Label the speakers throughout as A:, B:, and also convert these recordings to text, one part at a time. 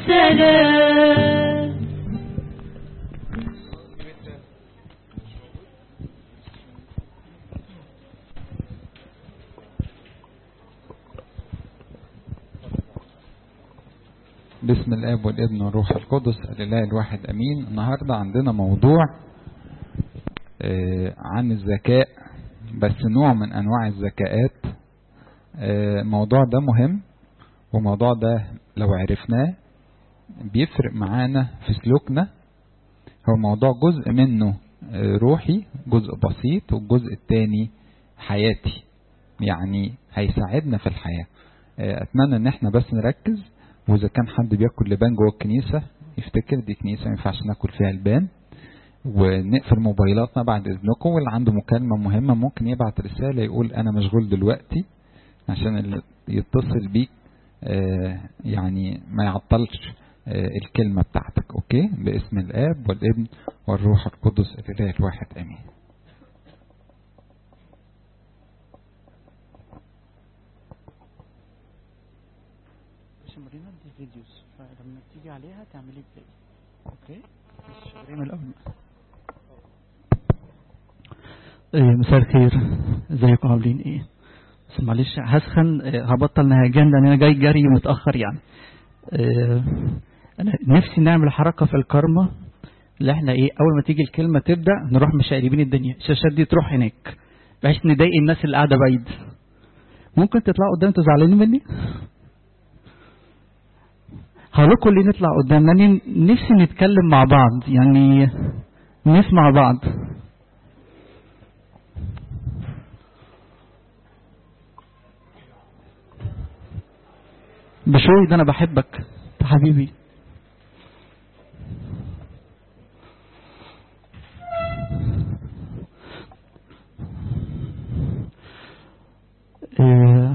A: السلام
B: بسم الاب والابن والروح القدس الاله الواحد امين النهارده عندنا موضوع آه، عن الذكاء بس نوع من انواع الذكاءات آه، الموضوع ده مهم والموضوع ده لو عرفناه بيفرق معانا في سلوكنا هو الموضوع جزء منه آه، روحي جزء بسيط والجزء التاني حياتي يعني هيساعدنا في الحياة آه، اتمنى ان احنا بس نركز واذا كان حد بياكل لبان جوه الكنيسه يفتكر دي كنيسه ما ينفعش ناكل فيها لبان ونقفل موبايلاتنا بعد اذنكم واللي عنده مكالمه مهمه ممكن يبعت رساله يقول انا مشغول دلوقتي عشان اللي يتصل بيك آه، يعني ما يعطلش آه، الكلمه بتاعتك اوكي باسم الاب والابن والروح القدس الاله الواحد امين
C: مش مورينا دي فيديوز فلما تيجي عليها تعملي بلاي اوكي مش ورينا الاول إيه مساء الخير ازيكم عاملين ايه بس معلش هسخن إيه، هبطل نهجان لان انا جاي جري متاخر يعني إيه، انا نفسي نعمل حركه في الكارما اللي احنا ايه اول ما تيجي الكلمه تبدا نروح مشقلبين الدنيا الشاشات دي تروح هناك بحيث نضايق الناس اللي قاعده بعيد ممكن تطلعوا قدام انتوا زعلانين مني هقولكم ليه نطلع قدام لان نفسي نتكلم مع بعض يعني نسمع بعض بشوي ده انا بحبك يا حبيبي إيه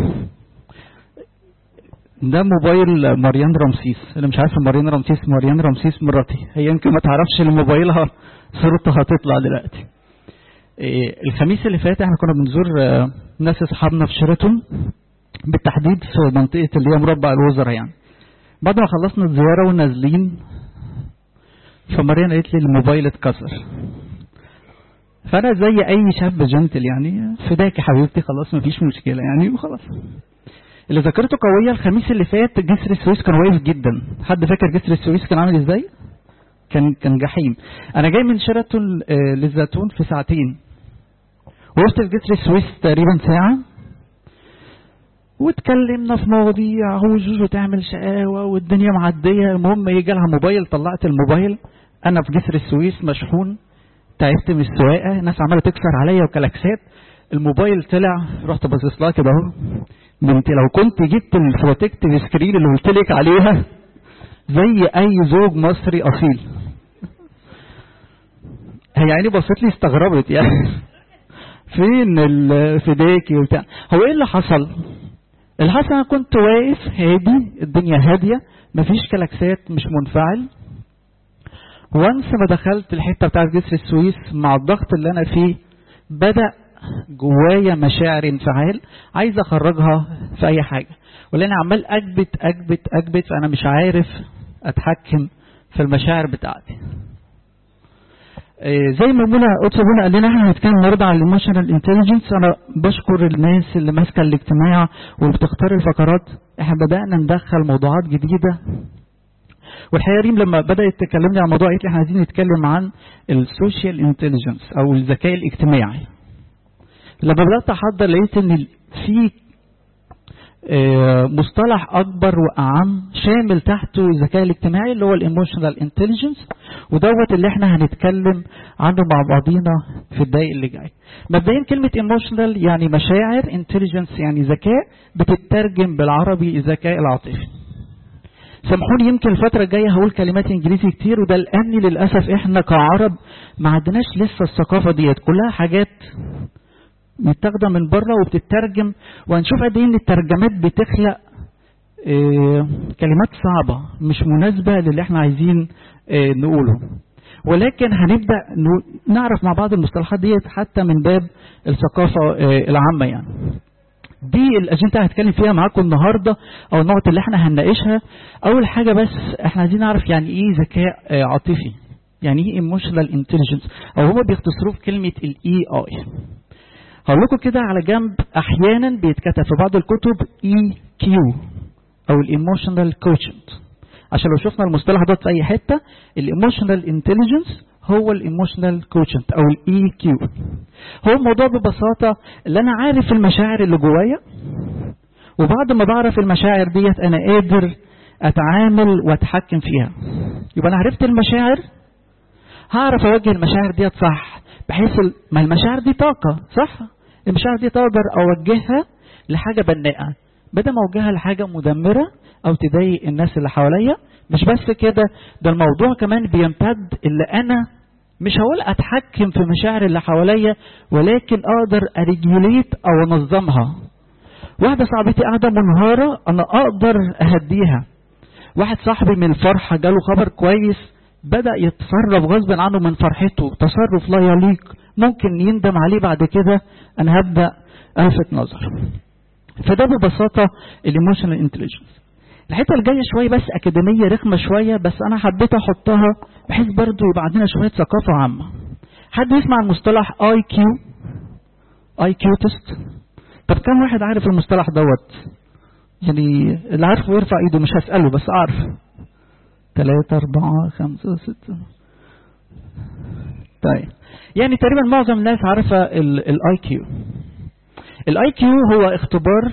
C: ده موبايل مريان رمسيس اللي مش عارف مريان رمسيس مريان رمسيس مراتي هي يمكن ما تعرفش ان موبايلها صورتها هتطلع دلوقتي إيه، الخميس اللي فات احنا كنا بنزور آه، ناس اصحابنا في شيراتون بالتحديد في منطقه اللي هي مربع الوزراء يعني بعد ما خلصنا الزياره ونازلين فمريان قالت لي الموبايل اتكسر فانا زي اي شاب جنتل يعني فداك يا حبيبتي خلاص مفيش مشكله يعني وخلاص اللي ذاكرته قويه الخميس اللي فات جسر السويس كان واقف جدا حد فاكر جسر السويس كان عامل ازاي كان كان جحيم انا جاي من شيراتون آه، للزيتون في ساعتين وقفت في جسر السويس تقريبا ساعه واتكلمنا في مواضيع وجوجو تعمل شقاوة والدنيا معدية المهم يجي لها موبايل طلعت الموبايل أنا في جسر السويس مشحون تعبت من السواقة ناس عمالة تكسر عليا وكلاكسات الموبايل طلع رحت باصص لها كده اهو بنتي لو كنت جبت البروتكتيف سكرين اللي قلت لك عليها زي اي زوج مصري اصيل هي يعني بصت لي استغربت يعني فين الفداكي وبتاع هو ايه اللي حصل اللي حصل انا كنت واقف هادي الدنيا هاديه مفيش كلاكسات مش منفعل وانس ما دخلت الحته بتاعت جسر السويس مع الضغط اللي انا فيه بدا جوايا مشاعر انفعال عايز اخرجها في اي حاجه ولاني عمال اكبت اكبت اكبت فانا مش عارف اتحكم في المشاعر بتاعتي إيه، زي ما ابونا قدس ابونا قال لنا احنا هنتكلم النهارده على الايموشنال انتليجنس انا بشكر الناس اللي ماسكه الاجتماع واللي بتختار الفقرات احنا بدانا ندخل موضوعات جديده والحقيقه ريم لما بدات تكلمني عن موضوع قالت لي احنا عايزين نتكلم عن السوشيال انتليجنس او الذكاء الاجتماعي لما بدات احضر لقيت ان في آه، مصطلح اكبر واعم شامل تحته الذكاء الاجتماعي اللي هو الايموشنال انتليجنس ودوت اللي احنا هنتكلم عنه مع بعضينا في الدقايق اللي جايه. مبدئيا كلمه ايموشنال يعني مشاعر انتليجنس يعني ذكاء بتترجم بالعربي الذكاء العاطفي. سامحوني يمكن الفترة الجاية هقول كلمات انجليزي كتير وده لأن للأسف احنا كعرب ما عندناش لسه الثقافة ديت كلها حاجات متاخده من بره وبتترجم وهنشوف قد ايه ان الترجمات بتخلق آه، كلمات صعبه مش مناسبه للي احنا عايزين آه، نقوله ولكن هنبدا نو- نعرف مع بعض المصطلحات ديت حتى من باب الثقافه آه، العامه يعني دي الاجنده هتكلم فيها معاكم النهارده او النقط اللي احنا هنناقشها اول حاجه بس احنا عايزين نعرف يعني ايه ذكاء عاطفي يعني ايه ايموشنال انتليجنس او هما بيختصروه في كلمه الاي اي هقول لكم كده على جنب احيانا بيتكتب في بعض الكتب اي كيو او الايموشنال كوتشنت عشان لو شفنا المصطلح ده في اي حته الايموشنال انتليجنس هو الايموشنال كوتشنت او الاي كيو هو الموضوع ببساطه اللي انا عارف المشاعر اللي جوايا وبعد ما بعرف المشاعر ديت انا قادر اتعامل واتحكم فيها يبقى انا عرفت المشاعر هعرف اوجه المشاعر ديت صح بحيث ما المشاعر دي طاقه صح المشاعر دي تقدر اوجهها لحاجه بناءه بدل ما اوجهها لحاجه مدمره او تضايق الناس اللي حواليا مش بس كده ده الموضوع كمان بيمتد اللي انا مش هقول اتحكم في مشاعر اللي حواليا ولكن اقدر اريجوليت او انظمها واحده صاحبتي قاعده منهاره انا اقدر اهديها واحد صاحبي من الفرحه جاله خبر كويس بدا يتصرف غصب عنه من فرحته تصرف لا يليق ممكن يندم عليه بعد كده انا هبدا الفت نظر فده ببساطه الايموشنال انتليجنس الحته الجايه شويه بس اكاديميه رخمه شويه بس انا حبيت احطها بحيث برضو يبقى عندنا شويه ثقافه عامه حد يسمع المصطلح اي كيو اي كيو تيست طب كم واحد عارف المصطلح دوت يعني اللي عارفه يرفع ايده مش هساله بس اعرف ثلاثة أربعة خمسة ستة طيب يعني تقريبا معظم الناس عارفة الاي كيو الاي كيو هو اختبار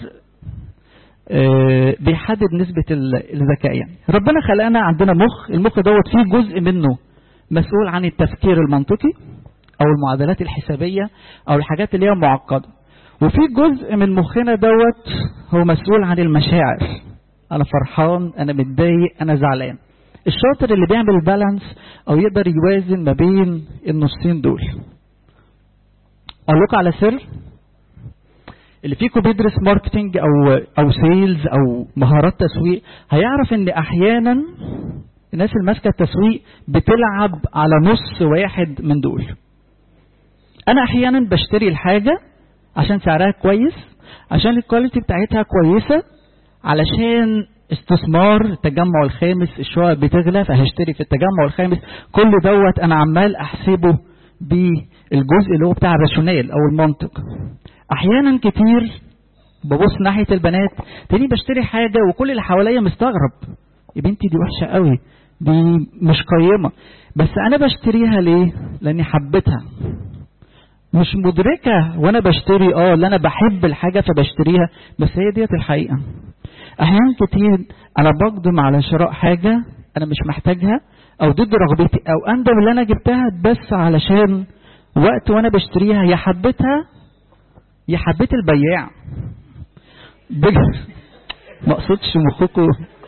C: بيحدد نسبة الذكاء يعني ربنا خلقنا عندنا مخ المخ دوت فيه جزء منه مسؤول عن التفكير المنطقي او المعادلات الحسابية او الحاجات اللي هي معقدة وفي جزء من مخنا دوت هو مسؤول عن المشاعر انا فرحان انا متضايق انا زعلان الشاطر اللي بيعمل بالانس او يقدر يوازن ما بين النصين دول اقول لكم على سر اللي فيكم بيدرس ماركتنج او او سيلز او مهارات تسويق هيعرف ان احيانا الناس اللي ماسكه التسويق بتلعب على نص واحد من دول انا احيانا بشتري الحاجه عشان سعرها كويس عشان الكواليتي بتاعتها كويسه علشان استثمار التجمع الخامس الشقق بتغلى فهشتري في التجمع الخامس كل دوت انا عمال احسبه بالجزء اللي هو بتاع الراشونال او المنطق احيانا كتير ببص ناحيه البنات تاني بشتري حاجه وكل اللي حواليا مستغرب يا بنتي دي وحشه قوي دي مش قيمه بس انا بشتريها ليه لاني حبيتها مش مدركه وانا بشتري اه اللي انا بحب الحاجه فبشتريها بس هي ديت الحقيقه احيانا كتير انا بقدم على شراء حاجه انا مش محتاجها او ضد رغبتي او اندم اللي انا جبتها بس علشان وقت وانا بشتريها يا حبيتها يا حبيت البياع بجد ما اقصدش مخكم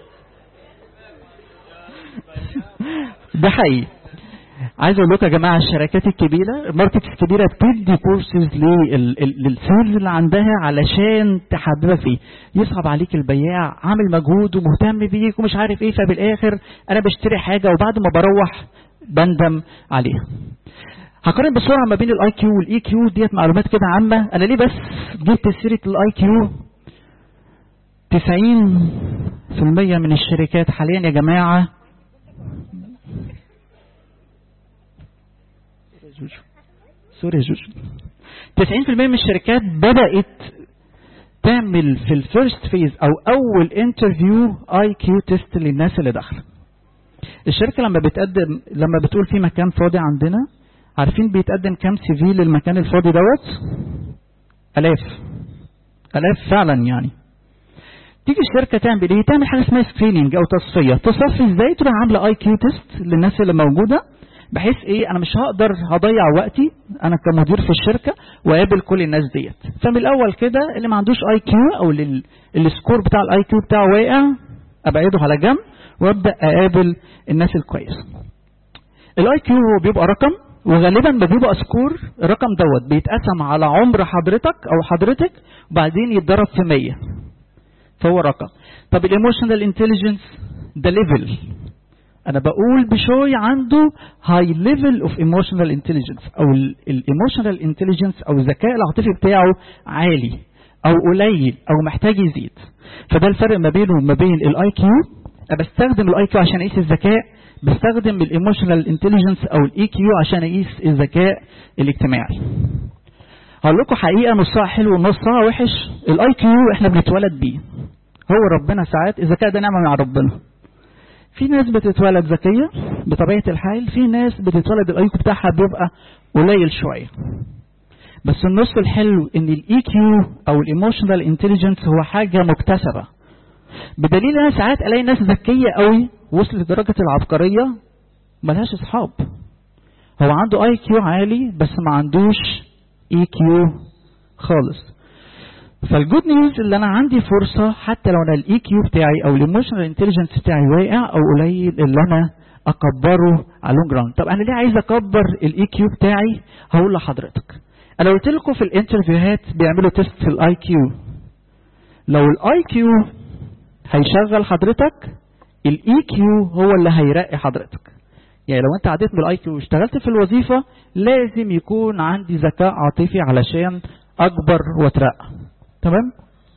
C: ده حقيقي عايز اقول لكم يا جماعه الشركات الكبيره الماركت الكبيره بتدي كورسز للسيلز اللي عندها علشان تحببك فيه يصعب عليك البياع عامل مجهود ومهتم بيك ومش عارف ايه فبالاخر انا بشتري حاجه وبعد ما بروح بندم عليها هقارن بسرعه ما بين الاي كيو والاي كيو ديت معلومات كده عامه انا ليه بس جبت سيره الاي كيو 90% من الشركات حاليا يا جماعه سوري يا جوجو 90% من الشركات بدأت تعمل في الفيرست فيز او اول انترفيو اي كيو تيست للناس اللي داخله الشركه لما بتقدم لما بتقول في مكان فاضي عندنا عارفين بيتقدم كام سي في للمكان الفاضي دوت الاف الاف فعلا يعني تيجي الشركه تعمل ايه تعمل حاجه اسمها سكريننج او تصفيه تصفي ازاي تروح عامله اي كيو تيست للناس اللي موجوده بحيث ايه انا مش هقدر هضيع وقتي انا كمدير في الشركه واقابل كل الناس ديت فمن الاول كده اللي ما عندوش اي كيو او اللي السكور بتاع الاي كيو بتاعه واقع ابعده على جنب وابدا اقابل الناس الكويسه الاي كيو هو بيبقى رقم وغالبا ما بيبقى سكور الرقم دوت بيتقسم على عمر حضرتك او حضرتك وبعدين يتضرب في 100 فهو رقم طب الايموشنال انتليجنس ده ليفل انا بقول بشوي عنده هاي ليفل اوف ايموشنال انتليجنس او الايموشنال انتليجنس او الذكاء العاطفي بتاعه عالي او قليل او محتاج يزيد فده الفرق ما بينه وما بين الاي كيو بستخدم الاي كيو عشان اقيس الذكاء بستخدم الايموشنال انتليجنس او الاي كيو عشان اقيس الذكاء الاجتماعي هقول لكم حقيقه نصها حلو ونصها وحش الاي كيو احنا بنتولد بيه هو ربنا ساعات الذكاء ده نعمه من عند ربنا في ناس بتتولد ذكيه بطبيعه الحال في ناس بتتولد الاي كيو بتاعها بيبقى قليل شويه بس النص الحلو ان الاي كيو او الايموشنال انتليجنس هو حاجه مكتسبه بدليل انا ساعات الاقي ناس ذكيه قوي وصلت لدرجه العبقريه ملهاش اصحاب هو عنده اي كيو عالي بس ما عندوش اي كيو خالص فالجود نيوز اللي انا عندي فرصه حتى لو انا الاي كيو بتاعي او الايموشنال انتليجنس بتاعي واقع او قليل اللي انا اكبره على لونج راوند طب انا ليه عايز اكبر الاي كيو بتاعي هقول لحضرتك انا قلت لكم في الانترفيوهات بيعملوا تيست في الاي كيو لو الاي كيو هيشغل حضرتك الاي كيو هو اللي هيرقي حضرتك يعني لو انت عديت بالاي كيو واشتغلت في الوظيفه لازم يكون عندي ذكاء عاطفي علشان اكبر واترقى تمام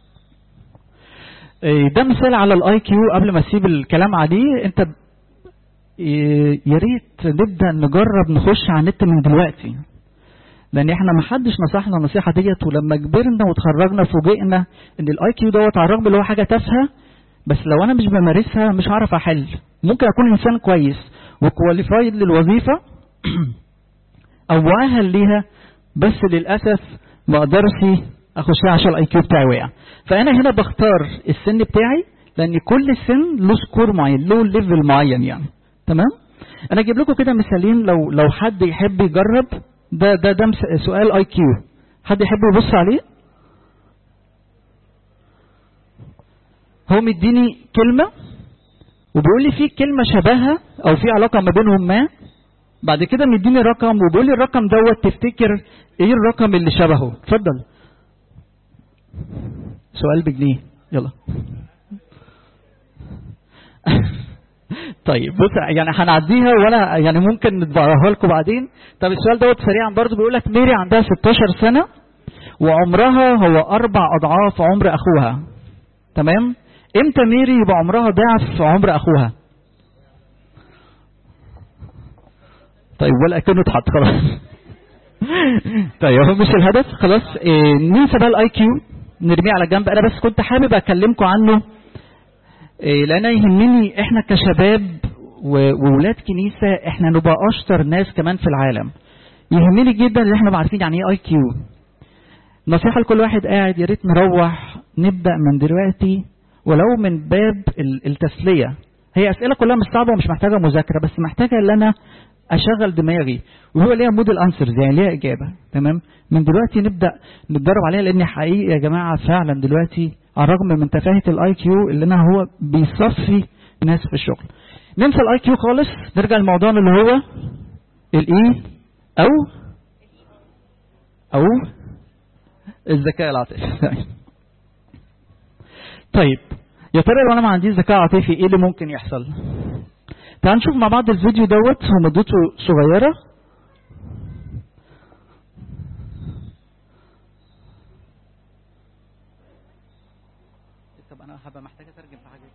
C: ده مثال على الاي كيو قبل ما اسيب الكلام عليه انت يا ريت نبدا نجرب نخش على النت من دلوقتي لان احنا ما حدش نصحنا النصيحه ديت ولما كبرنا وتخرجنا فوجئنا ان الاي كيو دوت على الرغم اللي هو حاجه تافهه بس لو انا مش بمارسها مش هعرف احل ممكن اكون انسان كويس وكواليفايد للوظيفه او مؤهل ليها بس للاسف ما اقدرش اخشها عشان الاي كيو بتاعي وقع فانا هنا بختار السن بتاعي لان كل سن له سكور معين له ليفل معين يعني تمام انا اجيب لكم كده مثالين لو لو حد يحب يجرب ده ده ده سؤال اي كيو حد يحب يبص عليه هو مديني كلمه وبيقول لي في كلمه شبهها او في علاقه ما بينهم ما بعد كده مديني رقم وبيقول لي الرقم دوت تفتكر ايه الرقم اللي شبهه اتفضل سؤال بجنيه يلا طيب بص يعني هنعديها ولا يعني ممكن نطبعها لكم بعدين طب السؤال دوت سريعا برضه بيقول لك ميري عندها 16 سنه وعمرها هو اربع اضعاف عمر اخوها تمام امتى ميري يبقى عمرها ضعف عمر اخوها طيب ولا كانه اتحط خلاص طيب هو مش الهدف خلاص إيه ننسى بقى الاي كيو نرميه على جنب انا بس كنت حابب اكلمكم عنه إيه لان يهمني احنا كشباب وولاد كنيسه احنا نبقى اشطر ناس كمان في العالم يهمني جدا ان احنا عارفين يعني ايه اي كيو نصيحه لكل واحد قاعد يا ريت نروح نبدا من دلوقتي ولو من باب التسليه هي اسئله كلها مش صعبه ومش محتاجه مذاكره بس محتاجه ان انا اشغل دماغي وهو ليها موديل انسرز يعني ليها اجابه تمام من دلوقتي نبدا نتدرب عليها لان حقيقي يا جماعه فعلا دلوقتي على الرغم من تفاهه الاي كيو اللي انا هو بيصفي ناس في الشغل ننسى الاي كيو خالص نرجع لموضوعنا اللي هو الاي او او الذكاء العاطفي طيب يا ترى لو انا ما عنديش ذكاء عاطفي ايه اللي ممكن يحصل تعال نشوف مع بعض الفيديو دوت هو مدته صغيرة طب انا هبقى محتاج اترجم في حاجة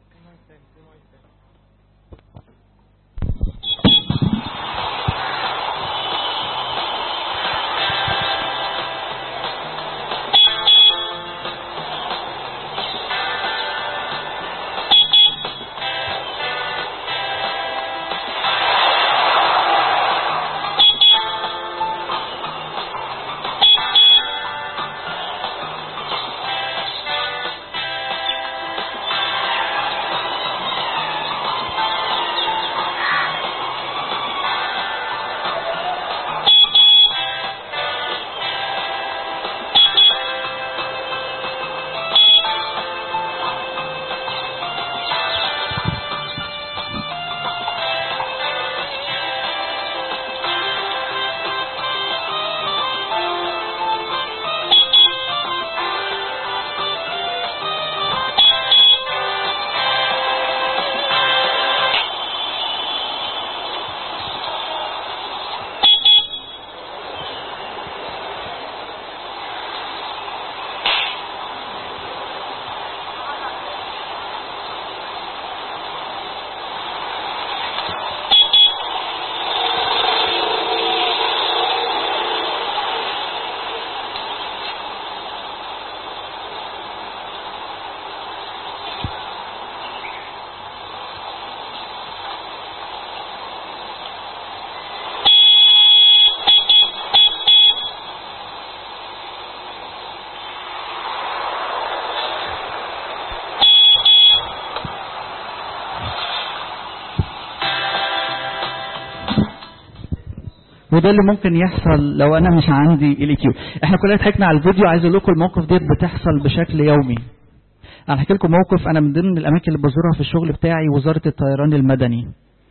C: وده اللي ممكن يحصل لو انا مش عندي الاي كيو احنا كلنا ضحكنا على الفيديو عايز اقول لكم الموقف ديت بتحصل بشكل يومي انا هحكي لكم موقف انا من ضمن الاماكن اللي بزورها في الشغل بتاعي وزاره الطيران المدني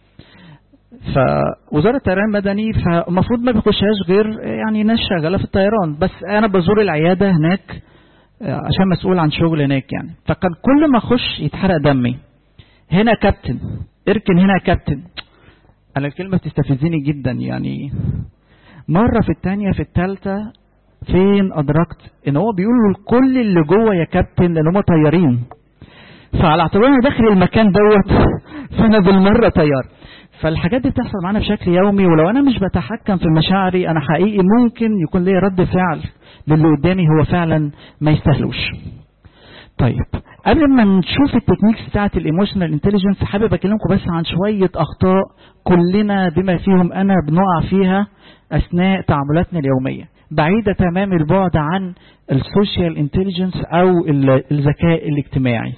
C: فوزاره الطيران المدني فالمفروض ما بيخشهاش غير يعني ناس شغاله في الطيران بس انا بزور العياده هناك عشان مسؤول عن شغل هناك يعني فكان كل ما اخش يتحرق دمي هنا كابتن اركن هنا كابتن انا الكلمه بتستفزني جدا يعني مره في الثانيه في الثالثه فين ادركت ان هو بيقول لكل اللي جوه يا كابتن لان هم طيارين فعلى اعتبار انا داخل المكان دوت فانا بالمره طيار فالحاجات دي بتحصل معانا بشكل يومي ولو انا مش بتحكم في مشاعري انا حقيقي ممكن يكون ليا رد فعل للي قدامي هو فعلا ما يستاهلوش طيب قبل ما نشوف التكنيكس بتاعت الايموشنال انتليجنس حابب اكلمكم بس عن شويه اخطاء كلنا بما فيهم انا بنقع فيها اثناء تعاملاتنا اليوميه بعيده تمام البعد عن السوشيال انتليجنس او الذكاء الاجتماعي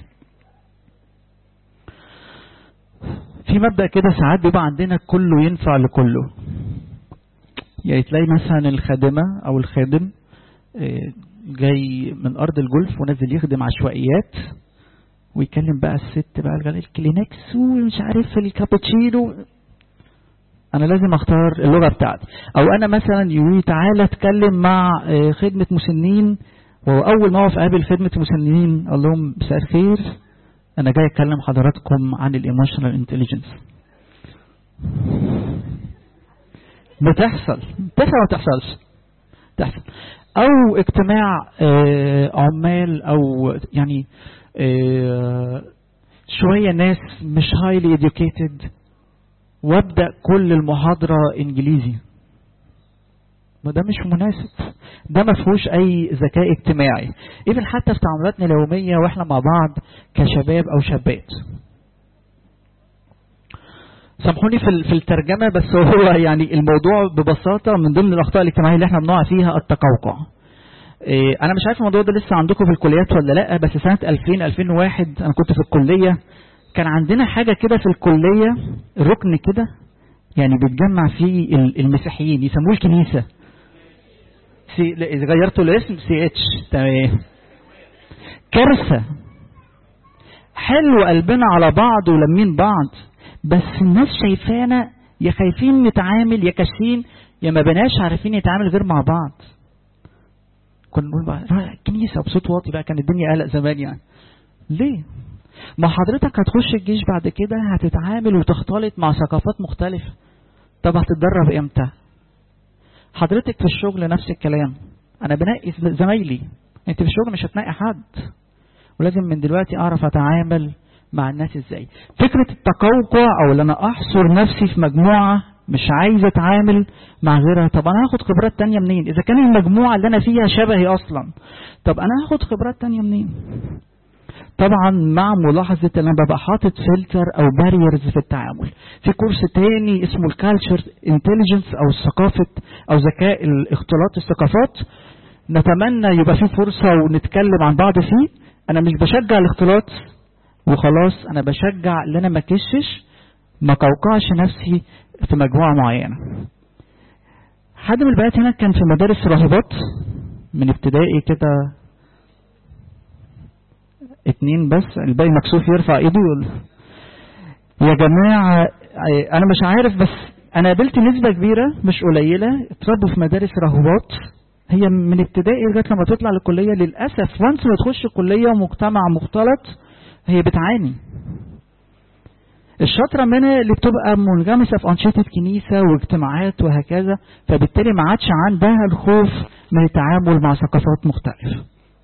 C: في مبدا كده ساعات بيبقى عندنا كله ينفع لكله يعني تلاقي مثلا الخادمه او الخادم جاي من ارض الجولف ونازل يخدم عشوائيات ويكلم بقى الست بقى الغالي الكلينكس ومش عارف الكابتشينو انا لازم اختار اللغه بتاعتي او انا مثلا يقول تعالى اتكلم مع خدمه مسنين واول ما اقف قابل خدمه مسنين اقول لهم مساء الخير انا جاي اتكلم حضراتكم عن الايموشنال انتليجنس بتحصل بتحصل ما بتحصلش تحصل او اجتماع عمال او يعني شويه ناس مش هايلي educated وابدا كل المحاضره انجليزي ما ده مش مناسب ده ما فيهوش اي ذكاء اجتماعي اذن حتى في تعاملاتنا اليوميه واحنا مع بعض كشباب او شابات سامحوني في في الترجمه بس هو يعني الموضوع ببساطه من ضمن الاخطاء الاجتماعيه اللي احنا بنقع فيها التقوقع. إيه انا مش عارف الموضوع ده لسه عندكم في الكليات ولا لا بس سنه 2000 2001 انا كنت في الكليه كان عندنا حاجه كده في الكليه ركن كده يعني بيتجمع فيه المسيحيين يسموه الكنيسه. سي غيرتوا الاسم سي اتش تمام. كارثه. حلو قلبنا على بعض ولمين بعض بس الناس شايفانا يا خايفين نتعامل يا كاشين يا ما بناش عارفين نتعامل غير مع بعض كنا نقول بقى الكنيسة بصوت واطي بقى كان الدنيا قلق زمان يعني ليه؟ ما حضرتك هتخش الجيش بعد كده هتتعامل وتختلط مع ثقافات مختلفة طب هتتدرب امتى؟ حضرتك في الشغل نفس الكلام انا بنقي زمايلي انت في الشغل مش هتنقي حد ولازم من دلوقتي اعرف اتعامل مع الناس ازاي فكرة التقوقع او ان انا احصر نفسي في مجموعة مش عايز اتعامل مع غيرها طب انا هاخد خبرات تانية منين اذا كان المجموعة اللي انا فيها شبهي اصلا طب انا هاخد خبرات تانية منين طبعا مع ملاحظة ان انا ببقى حاطط فلتر او باريرز في التعامل في كورس تاني اسمه الكالتشر انتليجنس او ثقافة او ذكاء اختلاط الثقافات نتمنى يبقى في فرصة ونتكلم عن بعض فيه انا مش بشجع الاختلاط وخلاص انا بشجع ان انا ما كشش ما قوقعش نفسي في مجموعه معينه حد من البنات هنا كان في مدارس راهبات من ابتدائي كده اتنين بس الباقي مكسوف يرفع ايده يقول يا جماعه انا مش عارف بس انا قابلت نسبه كبيره مش قليله اتربوا في مدارس راهبات هي من ابتدائي لغايه لما تطلع للكليه للاسف وانس ما تخش الكليه ومجتمع مختلط هي بتعاني الشاطره منها اللي بتبقى منغمسه في انشطه كنيسه واجتماعات وهكذا فبالتالي ما عادش عندها الخوف من التعامل مع ثقافات مختلفه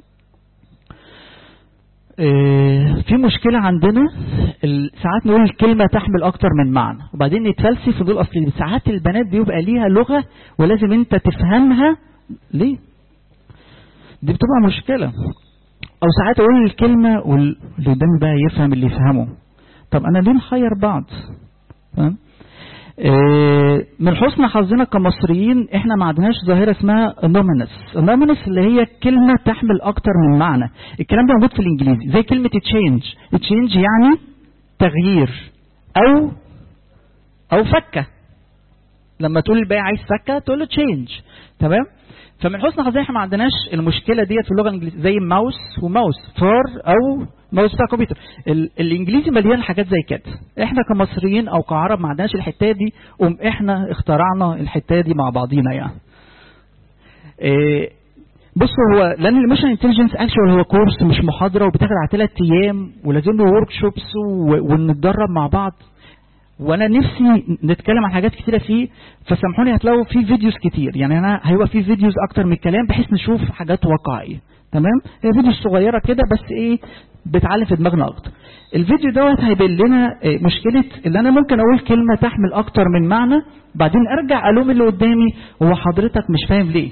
C: في مشكلة عندنا ساعات نقول الكلمة تحمل أكتر من معنى وبعدين نتفلسف ونقول أصل ساعات البنات بيبقى ليها لغة ولازم أنت تفهمها ليه؟ دي بتبقى مشكلة او ساعات اقول الكلمه واللي قدامي بقى يفهم اللي يفهمه طب انا ليه محير بعض فاهم إيه من حسن حظنا كمصريين احنا ما عندناش ظاهره اسمها انومينس انومينس اللي هي كلمه تحمل اكتر من معنى الكلام ده موجود في الانجليزي زي كلمه تشينج تشينج يعني تغيير او او فكه لما تقول الباقي عايز فكه تقول له تشينج تمام فمن حسن حظنا احنا ما عندناش المشكله ديت في اللغه الانجليزيه زي ماوس وماوس فار او ماوس بتاع كمبيوتر ال- الانجليزي مليان حاجات زي كده احنا كمصريين او كعرب ما عندناش الحته دي قوم احنا اخترعنا الحته دي مع بعضينا يعني إيه بصوا هو لان الايموشن انتليجنس اكشوال هو كورس مش محاضره وبتاخد على ثلاث ايام ولازم له ورك شوبس ونتدرب مع بعض وانا نفسي نتكلم عن حاجات كتيره فيه فسامحوني هتلاقوا فيه فيديوز كتير يعني انا هيبقى فيه فيديوز اكتر من الكلام بحيث نشوف حاجات واقعيه تمام هي فيديوز صغيره كده بس ايه بتعلم في دماغنا اكتر الفيديو دوت هيبين لنا إيه مشكله ان انا ممكن اقول كلمه تحمل اكتر من معنى بعدين ارجع الوم اللي قدامي هو حضرتك مش فاهم ليه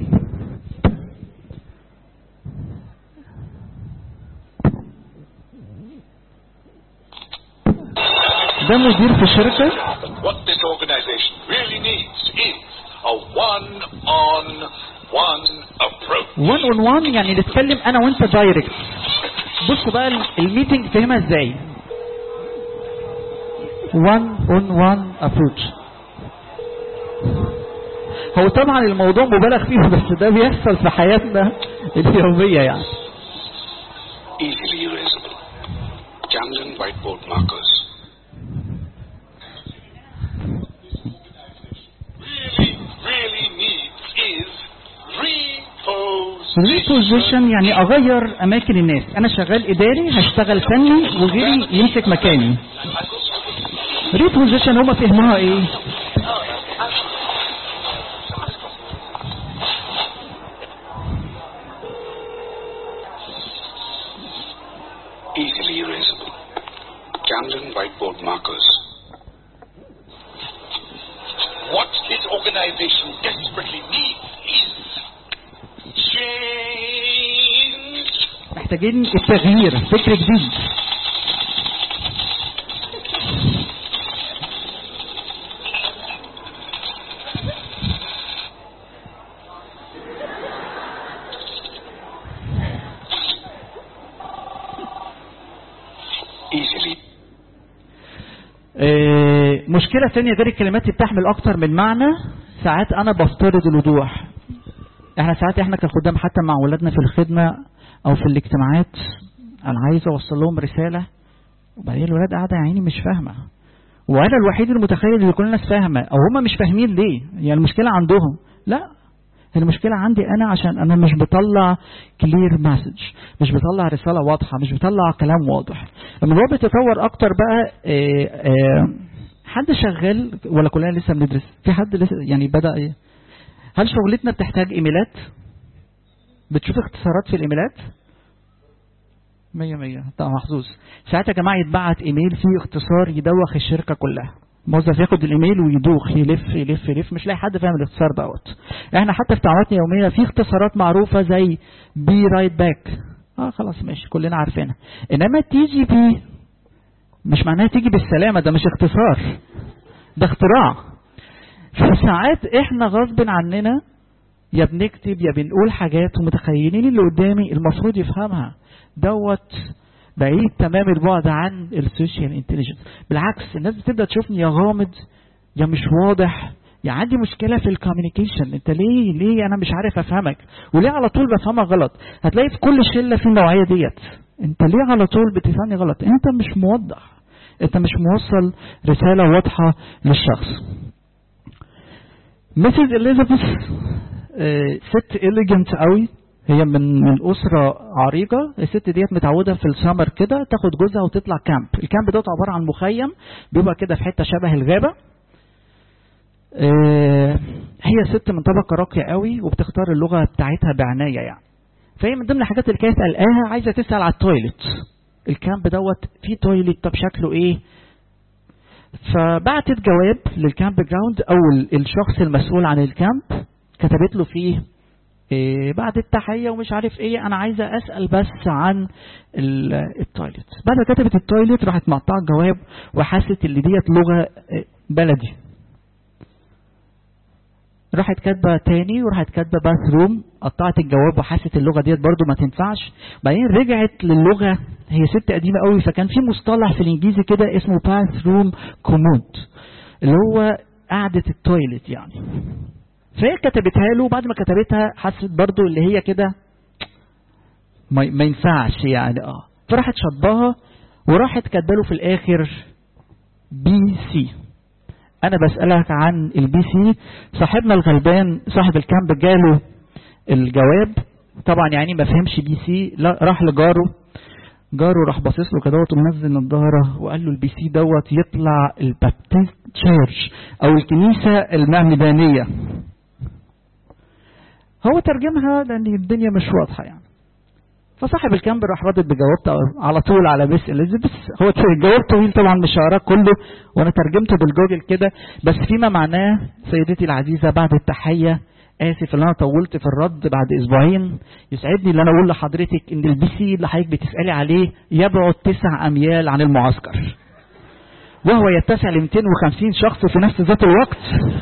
C: ده مدير في شركه
A: What this organization really needs is a one-on-one approach.
C: وان اون وان يعني نتكلم انا وانت دايركت بصوا بقى ال- الميتنج فهمها ازاي وان اون وان ابروتش هو طبعا الموضوع مبالغ فيه بس ده بيحصل في حياتنا اليومية يعني
A: Easily erasable. Camden whiteboard markers. Really, really needs is reposition.
C: ريبوزيشن يعني اغير اماكن الناس انا شغال اداري هشتغل فني وغيري يمسك مكاني ريبوزيشن هما فهموها ايه
A: Easily erasable. Camden whiteboard markers. What this organization desperately needs is change.
C: محتاجين التغيير فكر جديد
A: Easily.
C: آه، مشكلة تانية غير الكلمات اللي بتحمل أكتر من معنى ساعات أنا بفترض الوضوح احنا ساعات احنا كخدام حتى مع ولادنا في الخدمة أو في الاجتماعات أنا عايز أوصل لهم رسالة وبعدين الولاد قاعدة يا عيني مش فاهمة وأنا الوحيد المتخيل اللي كل الناس فاهمة أو هم مش فاهمين ليه يعني المشكلة عندهم لا المشكلة عندي أنا عشان أنا مش بطلع كلير مسج مش بطلع رسالة واضحة مش بطلع كلام واضح الموضوع بيتطور أكتر بقى آه، آه، حد شغال ولا كلنا لسه بندرس في حد لسه يعني بدأ إيه هل شغلتنا بتحتاج إيميلات بتشوف اختصارات في الإيميلات مية مية طبعا محظوظ ساعات يا جماعة يتبعت إيميل فيه اختصار يدوخ الشركة كلها موظف ياخد الايميل ويدوخ يلف يلف يلف مش لاقي حد فاهم الاختصار دوت احنا حتى في تعاملاتنا اليوميه في اختصارات معروفه زي بي رايت باك اه خلاص ماشي كلنا عارفينها انما تي جي بي مش معناها تيجي بالسلامه ده مش اختصار ده اختراع فساعات احنا غصب عننا يا بنكتب يا بنقول حاجات ومتخيلين اللي قدامي المفروض يفهمها دوت بعيد تمام البعد عن السوشيال انتليجنس بالعكس الناس بتبدا تشوفني يا غامض يا مش واضح يا عندي مشكله في الكوميونيكيشن انت ليه ليه انا مش عارف افهمك وليه على طول بفهمك غلط هتلاقي في كل شله في النوعيه ديت انت ليه على طول بتفهمني غلط انت مش موضح انت مش موصل رساله واضحه للشخص مسز اليزابيث آه، ست إليجنت قوي هي من من أسرة عريقة الست ديت متعودة في السمر كده تاخد جوزها وتطلع كامب الكامب دوت عبارة عن مخيم بيبقى كده في حتة شبه الغابة آه، هي ست من طبقة راقية قوي وبتختار اللغة بتاعتها بعناية يعني فهي من ضمن الحاجات اللي كانت قلقاها عايزة تسأل على التويلت الكامب دوت فيه تويلت طب شكله ايه فبعتت جواب للكامب جراوند او ال- الشخص المسؤول عن الكامب كتبت له فيه إيه بعد التحية ومش عارف ايه انا عايزة اسأل بس عن ال- التويلت بعد ما كتبت التويلت راحت مقطعة الجواب وحست اللي ديت لغة إيه، بلدي راحت كاتبه تاني وراحت كاتبه باث روم قطعت الجواب وحست اللغه ديت برضو ما تنفعش بعدين رجعت للغه هي ست قديمه قوي فكان في مصطلح في الانجليزي كده اسمه باث روم كومود اللي هو قعدة التويلت يعني فهي كتبتها له بعد ما كتبتها حست برضو اللي هي كده ما, ما ينفعش يعني اه فراحت شطبها وراحت كاتبه في الاخر بي سي انا بسالك عن البي سي صاحبنا الغلبان صاحب الكامب جاله الجواب طبعا يعني ما فهمش بي سي لا راح لجاره جاره راح باصص له كده ومنزل نظاره وقال له البي سي دوت يطلع البابتيست تشيرش او الكنيسه المعمدانيه هو ترجمها لان الدنيا مش واضحه يعني فصاحب الكامب راح ردد بجواب على طول على بيس اليزابيث هو الجواب طويل طبعا مش هقراه كله وانا ترجمته بالجوجل كده بس فيما معناه سيدتي العزيزه بعد التحيه اسف ان انا طولت في الرد بعد اسبوعين يسعدني ان انا اقول لحضرتك ان البي سي اللي حضرتك بتسالي عليه يبعد تسع اميال عن المعسكر وهو يتسع ل 250 شخص في نفس ذات الوقت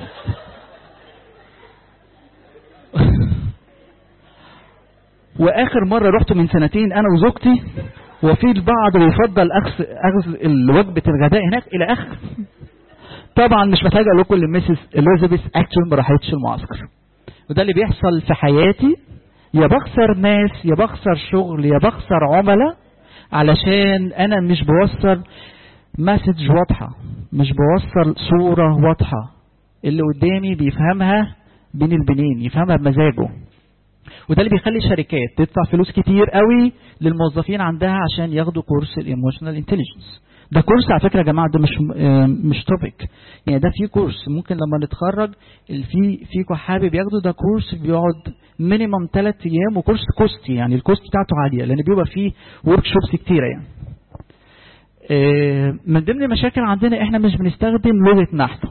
C: واخر مره رحت من سنتين انا وزوجتي وفي البعض بيفضل اخذ اخذ وجبه الغداء هناك الى اخر طبعا مش محتاج اقول لكم ان ميسيس اليزابيث اكشن ما راحتش المعسكر وده اللي بيحصل في حياتي يا بخسر ناس يا بخسر شغل يا بخسر عملاء علشان انا مش بوصل مسج واضحه مش بوصل صوره واضحه اللي قدامي بيفهمها بين البنين يفهمها بمزاجه وده اللي بيخلي الشركات تدفع فلوس كتير قوي للموظفين عندها عشان ياخدوا كورس الايموشنال انتليجنس ده كورس على فكره يا جماعه ده مش مش توبيك يعني ده في كورس ممكن لما نتخرج في فيكم حابب ياخده ده كورس بيقعد مينيمم ثلاث ايام وكورس كوستي يعني الكوست بتاعته عاليه لان بيبقى فيه ورك شوبس كتيره يعني من ضمن المشاكل عندنا احنا مش بنستخدم لغه نحو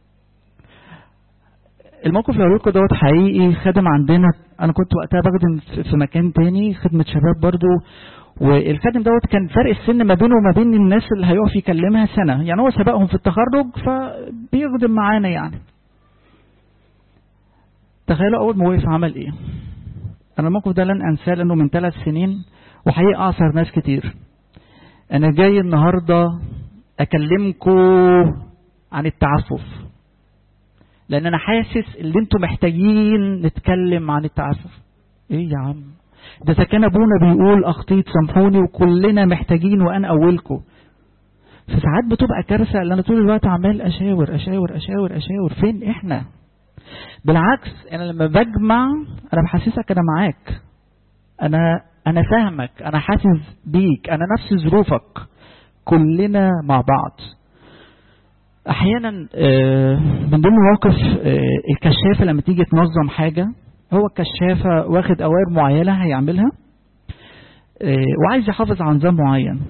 C: الموقف اللي لكم دوت حقيقي خدم عندنا انا كنت وقتها بخدم في مكان تاني خدمه شباب برضو والخادم دوت كان فرق السن ما بينه وما بين الناس اللي هيقف يكلمها سنه يعني هو سبقهم في التخرج فبيخدم معانا يعني تخيلوا اول ما وقف عمل ايه انا الموقف ده لن انساه لانه من ثلاث سنين وحقيقه اعصر ناس كتير انا جاي النهارده اكلمكم عن التعفف لان انا حاسس ان انتوا محتاجين نتكلم عن التعفف ايه يا عم ده اذا كان ابونا بيقول اخطيت سامحوني وكلنا محتاجين وانا اولكم فساعات بتبقى كارثه لان انا طول الوقت عمال اشاور اشاور اشاور اشاور فين احنا بالعكس انا لما بجمع انا بحسسك انا معاك انا انا فاهمك انا حاسس بيك انا نفس ظروفك كلنا مع بعض احيانا من ضمن مواقف الكشافه لما تيجي تنظم حاجه هو الكشافه واخد اوامر معينه هيعملها وعايز يحافظ على نظام معين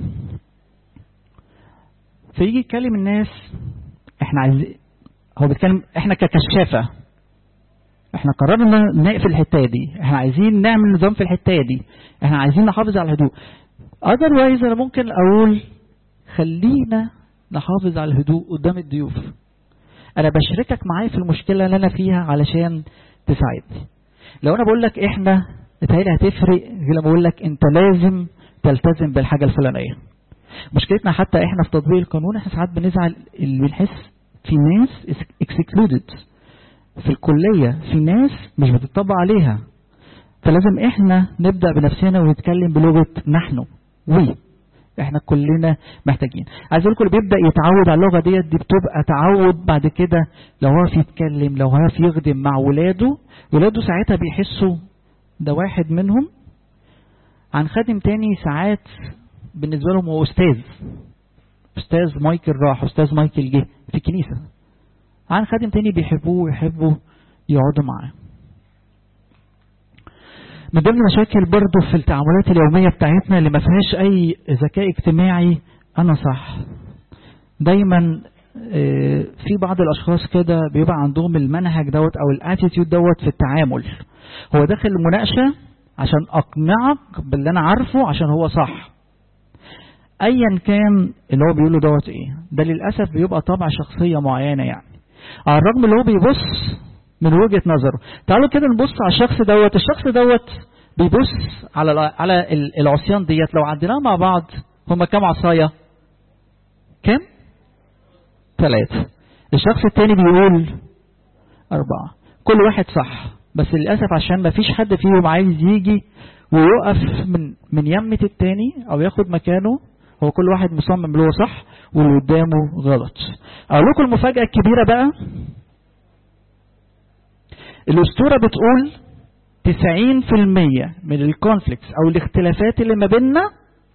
C: فيجي يكلم الناس احنا عايز هو بيتكلم احنا ككشافه احنا قررنا نقفل الحته دي احنا عايزين نعمل نظام في الحته دي احنا عايزين نحافظ على الهدوء اذروايز انا ممكن اقول خلينا نحافظ على الهدوء قدام الضيوف انا بشاركك معايا في المشكله اللي انا فيها علشان تساعدني لو انا بقول لك احنا بتهيألي هتفرق غير لما بقول لك انت لازم تلتزم بالحاجه الفلانيه مشكلتنا حتى احنا في تطبيق القانون احنا ساعات بنزعل اللي بنحس في ناس اكسكلودد في الكليه في ناس مش بتطبق عليها فلازم احنا نبدا بنفسنا ونتكلم بلغه نحن وي احنا كلنا محتاجين عايز اقول لكم اللي بيبدا يتعود على اللغه ديت دي بتبقى تعود بعد كده لو عرف يتكلم لو عرف يخدم مع ولاده ولاده ساعتها بيحسوا ده واحد منهم عن خادم تاني ساعات بالنسبه لهم هو استاذ استاذ مايكل راح استاذ مايكل جه في الكنيسه عن خادم تاني بيحبوه ويحبوا يقعدوا معاه من ضمن المشاكل برضه في التعاملات اليومية بتاعتنا اللي ما فيهاش أي ذكاء اجتماعي أنا صح دايما في بعض الأشخاص كده بيبقى عندهم المنهج دوت أو الاتيتيود دوت في التعامل هو داخل المناقشة عشان أقنعك باللي أنا عارفه عشان هو صح أيا كان اللي هو بيقوله دوت إيه ده للأسف بيبقى طبع شخصية معينة يعني على الرغم اللي هو بيبص من وجهه نظره تعالوا كده نبص على الشخص دوت الشخص دوت بيبص على على العصيان ديت لو عديناها مع بعض هما كام عصايه كام ثلاثه الشخص التاني بيقول أربعة كل واحد صح بس للأسف عشان ما فيش حد فيهم عايز يجي ويقف من من يمة التاني أو ياخد مكانه هو كل واحد مصمم اللي هو صح واللي قدامه غلط أقول لكم المفاجأة الكبيرة بقى الأسطورة بتقول 90% من الكونفليكتس أو الاختلافات اللي ما بيننا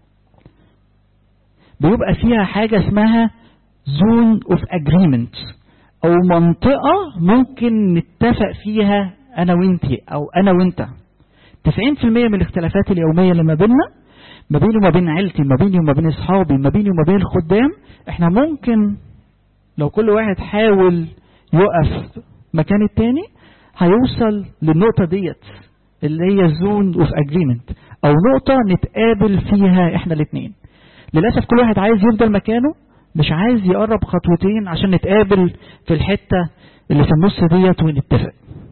C: بيبقى فيها حاجة اسمها زون اوف اجريمنت او منطقة ممكن نتفق فيها انا وانتي او انا وانت 90% من الاختلافات اليومية اللي ما بيننا ما بيني وما بين عيلتي ما بيني وما بين اصحابي ما بيني وما بين الخدام احنا ممكن لو كل واحد حاول يقف مكان التاني هيوصل للنقطة ديت اللي هي زون اوف اجريمنت او نقطة نتقابل فيها احنا الاثنين للأسف كل واحد عايز يفضل مكانه مش عايز يقرب خطوتين عشان نتقابل في الحتة اللي في النص ديت ونتفق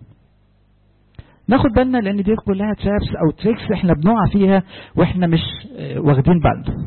C: ناخد بالنا لان دي كلها ترابس او تريكس احنا بنقع فيها واحنا مش اه واخدين بالنا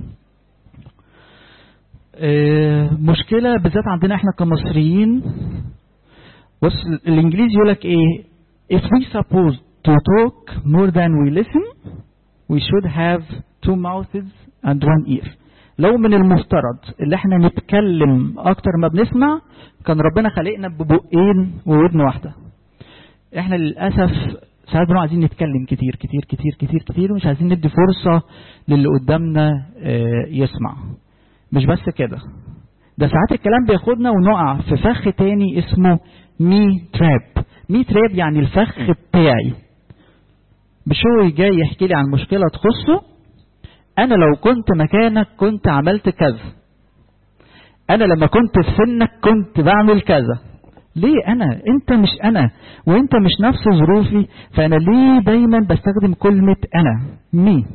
C: اه مشكلة بالذات عندنا احنا كمصريين بص الانجليزي يقول لك ايه if we suppose to talk more than we listen we should have two mouths and one ear لو من المفترض اللي احنا نتكلم اكتر ما بنسمع كان ربنا خلقنا ببقين وودن واحده احنا للاسف ساعات بنبقى عايزين نتكلم كتير كتير كتير كتير كتير ومش عايزين ندي فرصه للي قدامنا اه يسمع مش بس كده ده ساعات الكلام بياخدنا ونقع في فخ تاني اسمه مي تراب مي تراب يعني الفخ بتاعي مش هو جاي يحكي لي عن مشكله تخصه انا لو كنت مكانك كنت عملت كذا انا لما كنت في سنك كنت بعمل كذا ليه انا انت مش انا وانت مش نفس ظروفي فانا ليه دايما بستخدم كلمة انا مي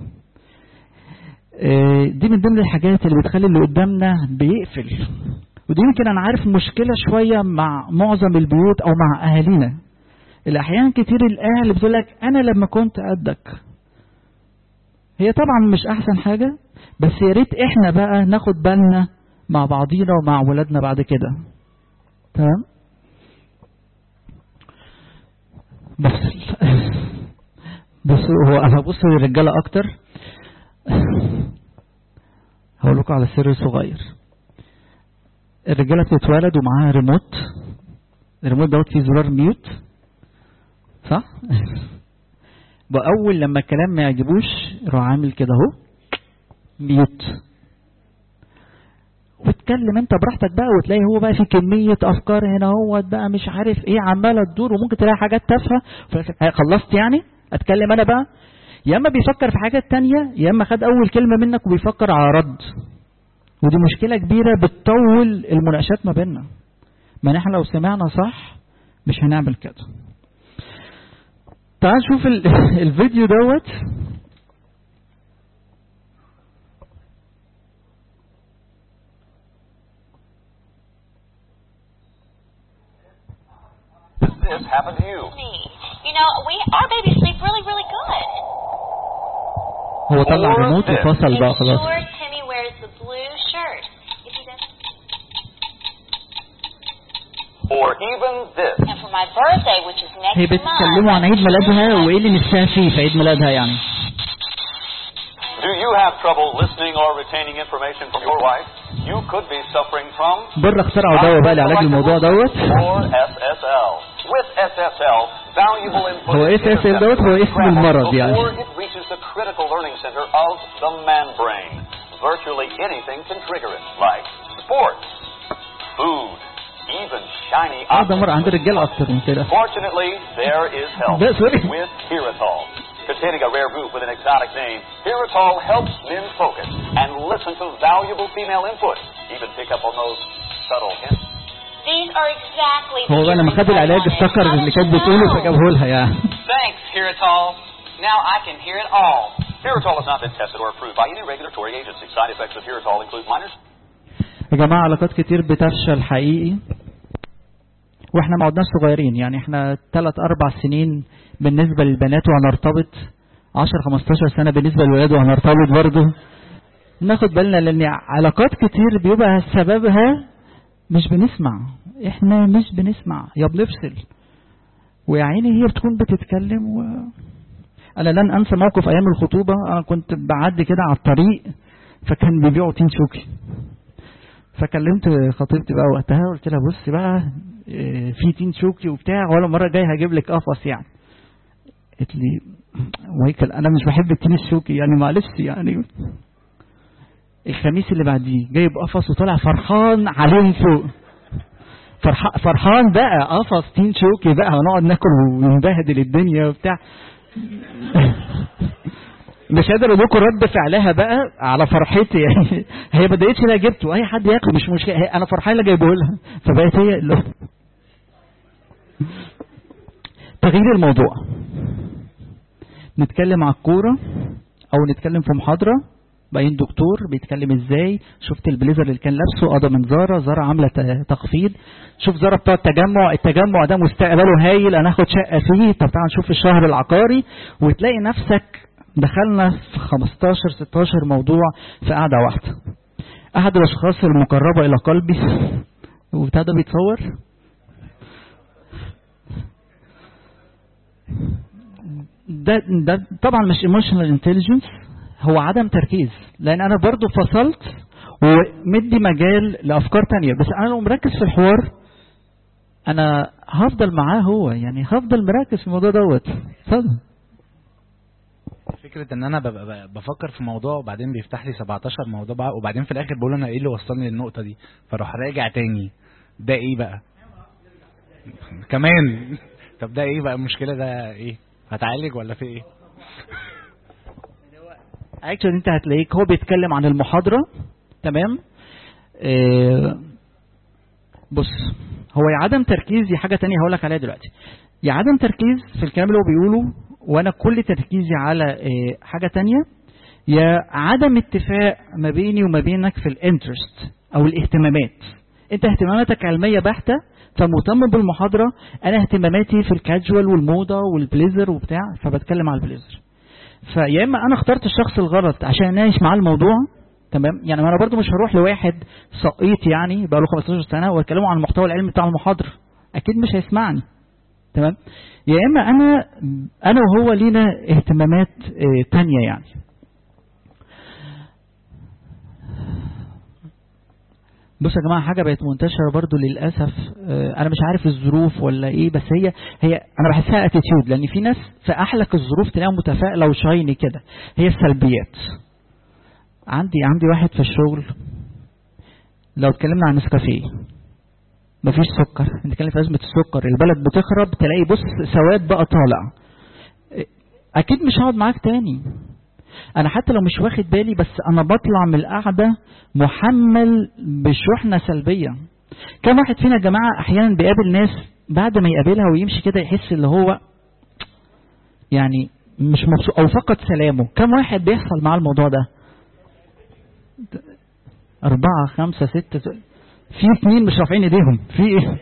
C: اه دي من ضمن الحاجات اللي بتخلي اللي قدامنا بيقفل ودي يمكن انا عارف مشكلة شوية مع معظم البيوت او مع اهالينا الاحيان كتير الاهل بتقول لك انا لما كنت قدك هي طبعا مش احسن حاجة بس يا ريت احنا بقى ناخد بالنا مع بعضينا ومع ولادنا بعد كده تمام بص بص هو انا ببص للرجاله اكتر هقول لكم على سر صغير الرجاله بتتولد ومعاها ريموت الريموت دوت فيه زرار ميوت صح بأول لما الكلام ما يعجبوش يروح عامل كده اهو ميوت واتكلم انت براحتك بقى وتلاقي هو بقى في كمية افكار هنا هو بقى مش عارف ايه عمالة تدور وممكن تلاقي حاجات تافهة خلصت يعني اتكلم انا بقى يا اما بيفكر في حاجات تانية يا اما خد اول كلمة منك وبيفكر على رد ودي مشكلة كبيرة بتطول المناقشات ما بيننا ما احنا لو سمعنا صح مش هنعمل كده تعال نشوف الفيديو دوت
A: Does this happen to you?
D: Me. You know, we our babies sleep really, really good.
C: هو طلع ريموت وفصل بقى
D: And
C: خلاص
D: sure, Timmy wears the blue shirt. You see that?
A: Or even this.
D: And for my birthday, which is next
C: هي
D: month.
C: بتتكلموا عن عيد ميلادها وايه اللي نفسها فيه في عيد ميلادها يعني
A: Do you have trouble listening or retaining information from your wife? You could be suffering from
C: بره اخترعوا دواء بقى لعلاج الموضوع دوت
A: or SSL. With SSL, valuable input
C: هو
A: is
C: SSL دوت هو
A: intercepted
C: اسم المرض يعني.
A: before it reaches the critical learning center of the man brain. Virtually anything can trigger it, like sports, food, even shiny
C: اه ده مرة عند
A: objects.
C: الرجاله اكتر من كده
A: Fortunately, there is help
C: That's right.
A: with Heritol. Containing a rare root with an exotic name, Heritol helps men focus and listen to valuable female input, even pick up on those subtle hints.
D: These are exactly the
C: هو بقى لما
D: earrings
C: خد
D: I
C: العلاج
D: wanted.
C: افتكر
D: How
C: اللي
D: did
C: كانت
D: you
C: بتقوله
D: know?
C: فجابه لها يعني
E: Thanks, Heritol. Now I can hear it all.
A: Heritol has not been tested or approved by any regulatory agency. Side effects of Heritol include minor
C: يا جماعة علاقات كتير بتفشل حقيقي واحنا ما عدناش صغيرين يعني احنا 3 4 سنين بالنسبة للبنات وهنرتبط 10 15 سنة بالنسبة للولاد وهنرتبط برضه ناخد بالنا لان علاقات كتير بيبقى سببها مش بنسمع احنا مش بنسمع يا بنفصل ويا عيني هي بتكون بتتكلم و... انا لن انسى موقف ايام الخطوبه انا كنت بعدي كده على الطريق فكان بيبيعوا تين شوكي فكلمت خطيبتي بقى وقتها قلت لها بصي بقى إيه، في تين شوكي وبتاع ولا مره جاي هجيب لك قفص يعني قالت لي مايكل انا مش بحب التين الشوكي يعني معلش يعني الخميس اللي بعديه جايب قفص وطالع فرحان عليهم فوق فرح- فرحان بقى قفص تين شوكي بقى هنقعد ناكل ونبهدل الدنيا وبتاع مش قادر اقول لكم رد فعلها بقى على فرحتي يعني هي ما ضايقتش لا جبته اي حد ياكله مش مشكله هي- انا فرحان اللي جايبه لها فبقت هي اللي تغيير الموضوع نتكلم على الكوره او نتكلم في محاضره باين دكتور بيتكلم ازاي شفت البليزر اللي كان لابسه قضى من زارا زارا عامله ت- تخفيض شوف زارا بتاع التجمع التجمع ده مستقبله هايل انا هاخد شقه فيه طب تعال نشوف الشهر العقاري وتلاقي نفسك دخلنا في 15 16 موضوع في قعده واحده احد الاشخاص المقربه الى قلبي وبتاع ده بيتصور ده ده طبعا مش ايموشنال انتليجنس هو عدم تركيز لان انا برضو فصلت ومدي مجال لافكار تانية بس انا لو مركز في الحوار انا هفضل معاه هو يعني هفضل مركز في الموضوع دوت اتفضل
F: فكره ان انا ببقى ببقى بفكر في موضوع وبعدين بيفتح لي 17 موضوع بقى وبعدين في الاخر بقول انا ايه اللي وصلني للنقطه دي فاروح راجع تاني ده ايه بقى كمان طب ده ايه بقى المشكله ده ايه هتعالج ولا في ايه
C: اكشن انت هتلاقيك هو بيتكلم عن المحاضره تمام آه، بص هو يا عدم تركيز يا حاجه تانية هقول لك عليها دلوقتي يا عدم تركيز في الكلام اللي هو بيقوله وانا كل تركيزي على آه، حاجه تانية يا عدم اتفاق ما بيني وما بينك في الانترست او الاهتمامات انت اهتماماتك علميه بحته فمهتم بالمحاضره انا اهتماماتي في الكاجوال والموضه والبليزر وبتاع فبتكلم على البليزر فيا اما انا اخترت الشخص الغلط عشان اناقش معاه الموضوع تمام يعني ما انا برضو مش هروح لواحد سقيط يعني بقى له 15 سنه واتكلمه عن المحتوى العلمي بتاع المحاضره اكيد مش هيسمعني تمام يا اما انا انا وهو لينا اهتمامات آه، تانية يعني بصوا يا جماعه حاجه بقت منتشره برضو للاسف آه، انا مش عارف الظروف ولا ايه بس هي هي انا بحسها اتيتيود لان في ناس في احلك الظروف تلاقيها متفائله وشايني كده هي السلبيات عندي عندي واحد في الشغل لو اتكلمنا عن نسكافيه مفيش سكر نتكلم في ازمه السكر البلد بتخرب تلاقي بص سواد بقى طالع اكيد مش هقعد معاك تاني انا حتى لو مش واخد بالي بس انا بطلع من القعده محمل بشحنه سلبيه كم واحد فينا يا جماعه احيانا بيقابل ناس بعد ما يقابلها ويمشي كده يحس اللي هو يعني مش مبسوط او فقد سلامه كم واحد بيحصل مع الموضوع ده أربعة خمسة ستة في اثنين مش رافعين ايديهم في ايه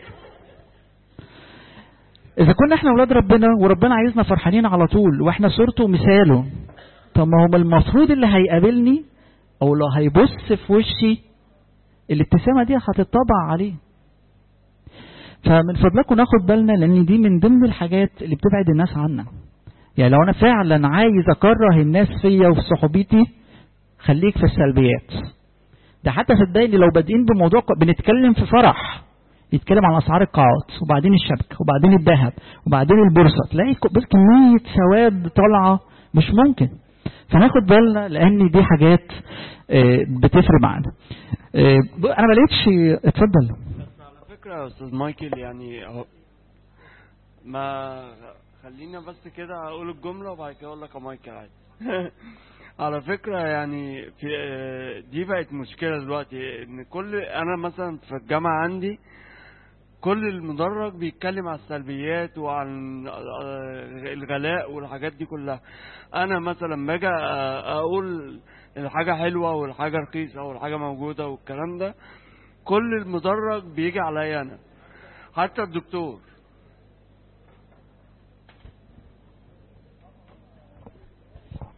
C: إذا كنا احنا أولاد ربنا وربنا عايزنا فرحانين على طول واحنا صورته ومثاله طب ما هو المفروض اللي هيقابلني أو لو هيبص في وشي الابتسامة دي هتطبع عليه فمن فضلكم ناخد بالنا لأن دي من ضمن الحاجات اللي بتبعد الناس عنا يعني لو أنا فعلا عايز أكره الناس فيا وفي صحوبيتي خليك في السلبيات ده حتى صدقني لو بادئين بموضوع بنتكلم في فرح يتكلم عن اسعار القاعات وبعدين الشبكه وبعدين الذهب وبعدين البورصه تلاقي ك- بس كميه سواد طالعه مش ممكن فناخد بالنا لان دي حاجات آه، بتفرق معانا آه، ب- انا ما لقيتش اتفضل
G: بس على فكرة يا أستاذ مايكل يعني أهو ما خلينا بس كده أقول الجملة وبعد كده أقول لك يا مايكل عادي على فكرة يعني في دي بقت مشكلة دلوقتي إن كل أنا مثلا في الجامعة عندي كل المدرج بيتكلم عن السلبيات وعن الغلاء والحاجات دي كلها انا مثلا باجي اقول الحاجه حلوه والحاجه رخيصه والحاجه موجوده والكلام ده كل المدرج بيجي عليا انا حتى الدكتور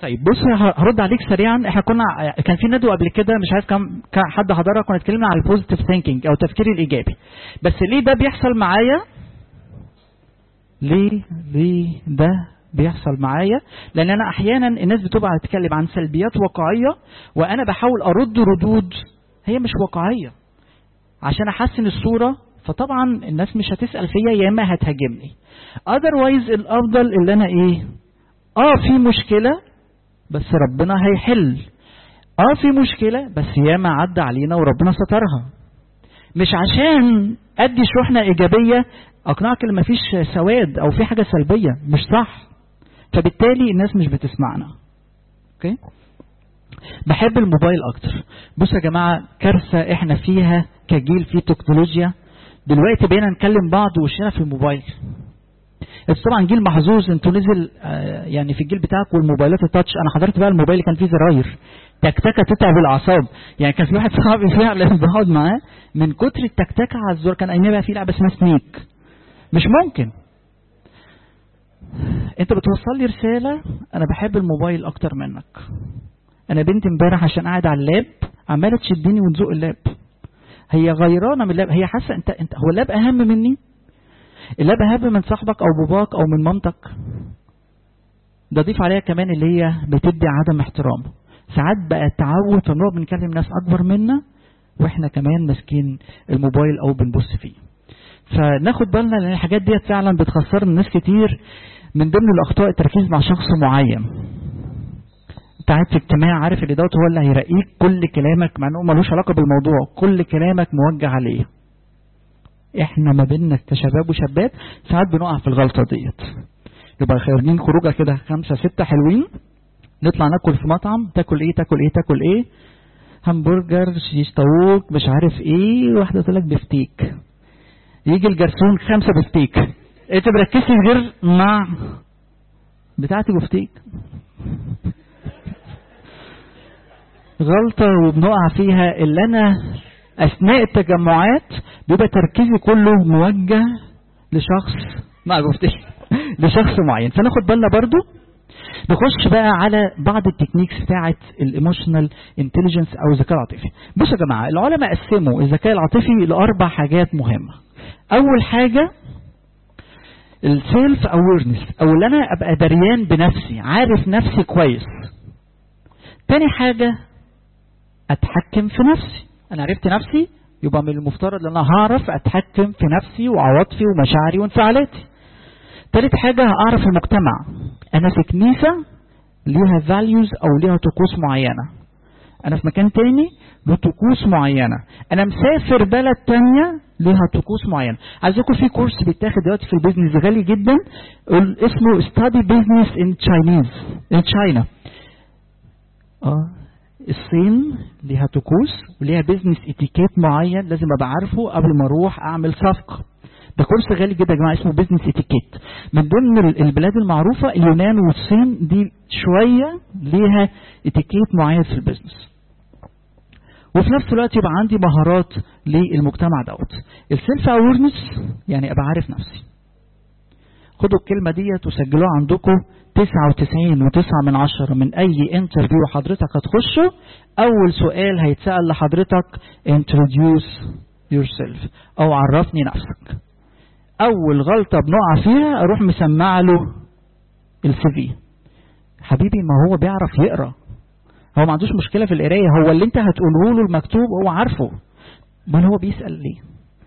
C: طيب بص ه- هرد عليك سريعا احنا كنا كان في ندوه قبل كده مش عارف كم كم حد حضرها كنا اتكلمنا على البوزيتيف ثينكينج او التفكير الايجابي بس ليه ده بيحصل معايا ليه ليه ده بيحصل معايا لان انا احيانا الناس بتبقى تتكلم عن سلبيات واقعيه وانا بحاول ارد ردود هي مش واقعيه عشان احسن الصوره فطبعا الناس مش هتسال فيا يا اما هتهاجمني اذروايز الافضل اللي انا ايه اه في مشكله بس ربنا هيحل اه في مشكله بس ياما عدى علينا وربنا سترها مش عشان ادي شحنه ايجابيه اقنعك ان مفيش سواد او في حاجه سلبيه مش صح فبالتالي الناس مش بتسمعنا اوكي بحب الموبايل اكتر بصوا يا جماعه كارثه احنا فيها كجيل في تكنولوجيا دلوقتي بقينا نكلم بعض وشنا في الموبايل انتوا طبعا جيل محظوظ انتوا نزل آه، يعني في الجيل بتاعك والموبايلات التاتش انا حضرت بقى الموبايل اللي كان فيه زراير تكتكه تتعب الاعصاب يعني كان في واحد صاحبي فعلا بقعد معاه من كتر التكتكه على الزرار كان ايامها بقى في لعبه اسمها سنيك مش ممكن انت بتوصل لي رساله انا بحب الموبايل اكتر منك انا بنتي امبارح عشان قاعد على اللاب عماله تشدني ونزق اللاب هي غيرانه من اللاب هي حاسه انت انت هو اللاب اهم مني اللاب اهم من صاحبك او باباك او من مامتك ده ضيف عليها كمان اللي هي بتدي عدم احترام ساعات بقى تعود فبنقعد بنكلم ناس اكبر منا واحنا كمان ماسكين الموبايل او بنبص فيه فناخد بالنا لان الحاجات ديت فعلا بتخسرنا ناس كتير من ضمن الاخطاء التركيز مع شخص معين انت قاعد في اجتماع عارف اللي دوت هو اللي هيرقيك كل كلامك مع انه ملوش علاقه بالموضوع كل كلامك موجه عليه احنا ما بيننا كشباب وشابات ساعات بنقع في الغلطه ديت يبقى خارجين خروجه كده خمسه سته حلوين نطلع ناكل في مطعم تاكل ايه تاكل ايه تاكل ايه همبرجر شيش طاووق مش عارف ايه واحده تقول لك بفتيك يجي الجرسون خمسه بفتيك انت مركزش غير مع بتاعتي بفتيك غلطة وبنقع فيها اللي أنا أثناء التجمعات بيبقى تركيزي كله موجه لشخص ما بفتش لشخص معين فناخد بالنا برضو نخش بقى على بعض التكنيكس بتاعت الايموشنال انتليجنس او الذكاء العاطفي بصوا يا جماعه العلماء قسموا الذكاء العاطفي لاربع حاجات مهمه اول حاجه السيلف اويرنس او اللي انا ابقى دريان بنفسي عارف نفسي كويس تاني حاجه اتحكم في نفسي انا عرفت نفسي يبقى من المفترض ان انا هعرف اتحكم في نفسي وعواطفي ومشاعري وانفعالاتي تالت حاجة هعرف المجتمع أنا في كنيسة ليها values أو ليها طقوس معينة أنا في مكان تاني له طقوس معينة أنا مسافر بلد تانية ليها طقوس معينة عايزكم في كورس بيتاخد دلوقتي في البيزنس غالي جدا اسمه study business in Chinese in China اه الصين ليها طقوس وليها بيزنس اتيكيت معين لازم ابقى عارفه قبل ما اروح اعمل صفقه ده كورس غالي جدا يا جماعه اسمه بيزنس اتيكيت من ضمن البلاد المعروفه اليونان والصين دي شويه ليها اتيكيت معين في البيزنس وفي نفس الوقت يبقى عندي مهارات للمجتمع دوت السيلف اويرنس يعني ابقى عارف نفسي خدوا الكلمه ديت وسجلوها عندكم 99 و9 من عشرة من اي انترفيو حضرتك هتخشه اول سؤال هيتسال لحضرتك introduce yourself او عرفني نفسك اول غلطه بنقع فيها اروح مسمع له السي في حبيبي ما هو بيعرف يقرا هو ما عندوش مشكله في القرايه هو اللي انت هتقوله له المكتوب هو عارفه امال هو بيسال ليه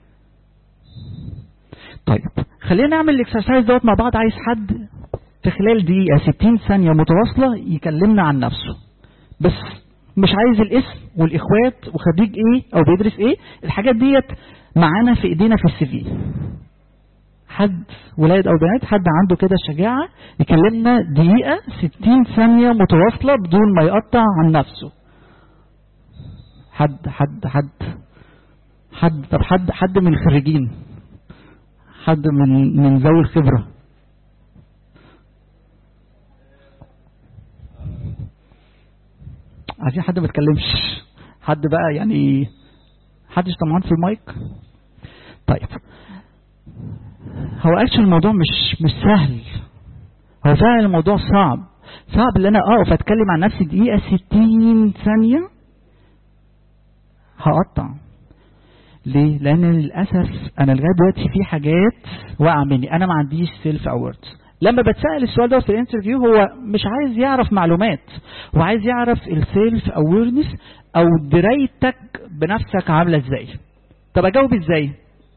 C: طيب خلينا نعمل الاكسرسايز دوت مع بعض عايز حد في خلال دقيقه 60 ثانيه متواصله يكلمنا عن نفسه بس مش عايز الاسم والاخوات وخريج ايه او بيدرس ايه الحاجات ديت معانا في ايدينا في السي في حد ولاد او بنات حد عنده كده شجاعه يكلمنا دقيقه 60 ثانيه متواصله بدون ما يقطع عن نفسه حد حد حد حد طب حد حد من الخريجين حد من من ذوي الخبره عايزين حد ما يتكلمش حد بقى يعني حدش طمعان في المايك طيب هو اكشن الموضوع مش مش سهل هو فعلا الموضوع صعب صعب ان انا اقف اتكلم عن نفسي دقيقه 60 ثانيه هقطع ليه؟ لان للاسف انا لغايه دلوقتي في حاجات واقعه مني انا ما عنديش سيلف اويرنس لما بتسال السؤال ده في الانترفيو هو مش عايز يعرف معلومات هو عايز يعرف السيلف اويرنس او درايتك بنفسك عامله ازاي طب اجاوب ازاي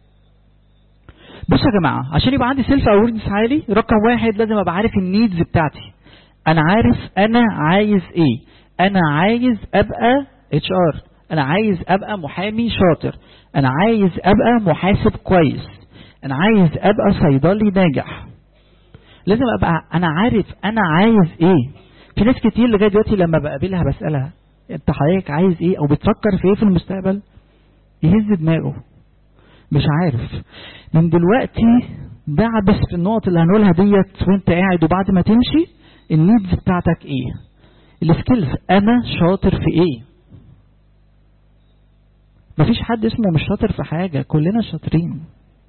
C: بصوا يا جماعه عشان يبقى عندي سيلف اويرنس عالي رقم واحد لازم ابقى عارف النيدز بتاعتي انا عارف انا عايز ايه انا عايز ابقى اتش ار انا عايز ابقى محامي شاطر انا عايز ابقى محاسب كويس انا عايز ابقى صيدلي ناجح لازم ابقى انا عارف انا عايز ايه في ناس كتير لغايه دلوقتي لما بقابلها بسالها انت حضرتك عايز ايه او بتفكر في ايه في المستقبل يهز دماغه مش عارف من دلوقتي دعبس في النقط اللي هنقولها ديت وانت قاعد وبعد ما تمشي النيدز بتاعتك ايه السكيلز انا شاطر في ايه مفيش حد اسمه مش شاطر في حاجة كلنا شاطرين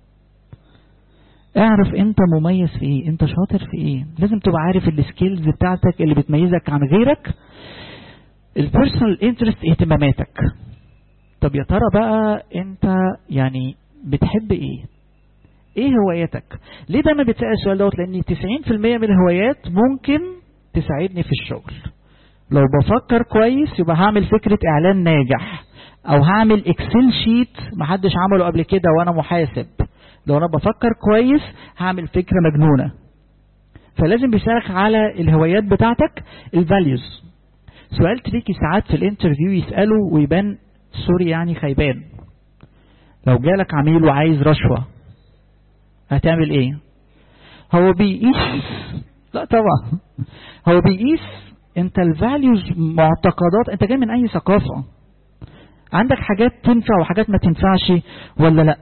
C: اعرف انت مميز في ايه انت شاطر في ايه لازم تبقى عارف السكيلز بتاعتك اللي بتميزك عن غيرك البيرسونال انترست اهتماماتك طب يا ترى بقى انت يعني بتحب ايه ايه هواياتك ليه دايما بتسال السؤال دوت لان 90% من الهوايات ممكن تساعدني في الشغل لو بفكر كويس يبقى هعمل فكره اعلان ناجح او هعمل اكسل شيت محدش عمله قبل كده وانا محاسب لو انا بفكر كويس هعمل فكره مجنونه فلازم بيسالك على الهوايات بتاعتك الفاليوز سؤال تريكي ساعات في الانترفيو يساله ويبان سوري يعني خيبان لو جالك عميل وعايز رشوه هتعمل ايه هو بيقيس لا طبعا هو بيقيس انت الفاليوز معتقدات انت جاي من اي ثقافه عندك حاجات تنفع وحاجات ما تنفعش ولا لا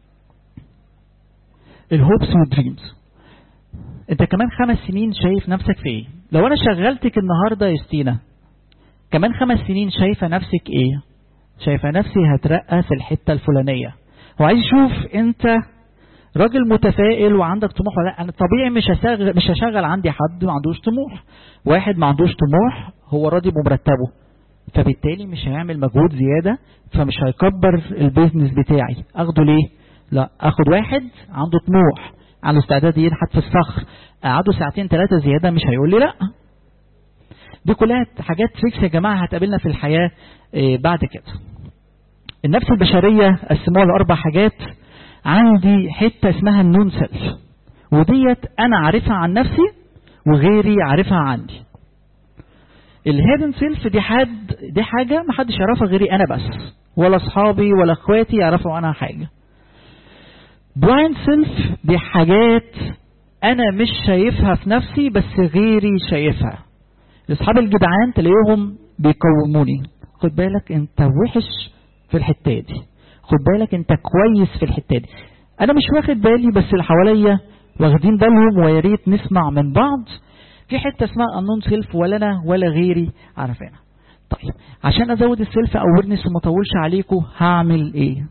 C: الهوبس والدريمز انت كمان خمس سنين شايف نفسك في ايه لو انا شغلتك النهارده يا ستينا كمان خمس سنين شايفه نفسك ايه شايفه نفسي هترقى في الحته الفلانيه هو عايز يشوف انت راجل متفائل وعندك طموح ولا لا انا طبيعي مش هشغل مش هشغل عندي حد ما عندوش طموح واحد ما عندوش طموح هو راضي بمرتبه فبالتالي مش هيعمل مجهود زياده فمش هيكبر البيزنس بتاعي اخده ليه لا اخد واحد عنده طموح عنده استعداد ينحت في الصخر اقعده ساعتين ثلاثه زياده مش هيقول لي لا دي كلها حاجات فيكس يا جماعه هتقابلنا في الحياه بعد كده النفس البشريه قسموها لاربع حاجات عندي حته اسمها النون سيلف وديت انا عارفها عن نفسي وغيري عارفها عندي الهيدن سيلف دي حد دي حاجه ما حدش يعرفها غيري انا بس ولا اصحابي ولا اخواتي يعرفوا عنها حاجه بلايند سيلف دي حاجات انا مش شايفها في نفسي بس غيري شايفها اصحاب الجدعان تلاقيهم بيقوموني خد بالك انت وحش في الحته دي خد بالك انت كويس في الحته دي انا مش واخد بالي بس اللي حواليا واخدين بالهم ويا ريت نسمع من بعض في حته اسمها النون سيلف ولا انا ولا غيري عارفينها طيب عشان ازود السيلف اويرنس وما اطولش عليكم هعمل ايه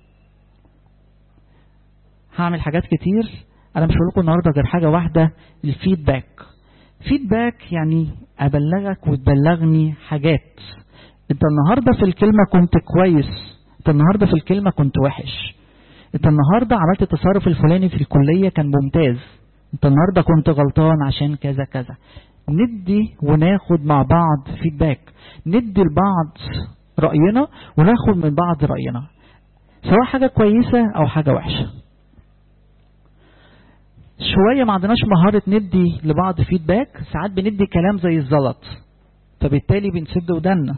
C: هعمل حاجات كتير انا مش هقول لكم النهارده غير حاجه واحده الفيدباك فيدباك يعني ابلغك وتبلغني حاجات انت النهارده في الكلمه كنت كويس انت النهارده في الكلمه كنت وحش انت النهارده عملت التصرف الفلاني في الكليه كان ممتاز انت النهارده كنت غلطان عشان كذا كذا ندي وناخد مع بعض فيدباك ندي لبعض راينا وناخد من بعض راينا سواء حاجه كويسه او حاجه وحشه شويه ما عندناش مهاره ندي لبعض فيدباك ساعات بندي كلام زي الزلط فبالتالي بنسد ودنا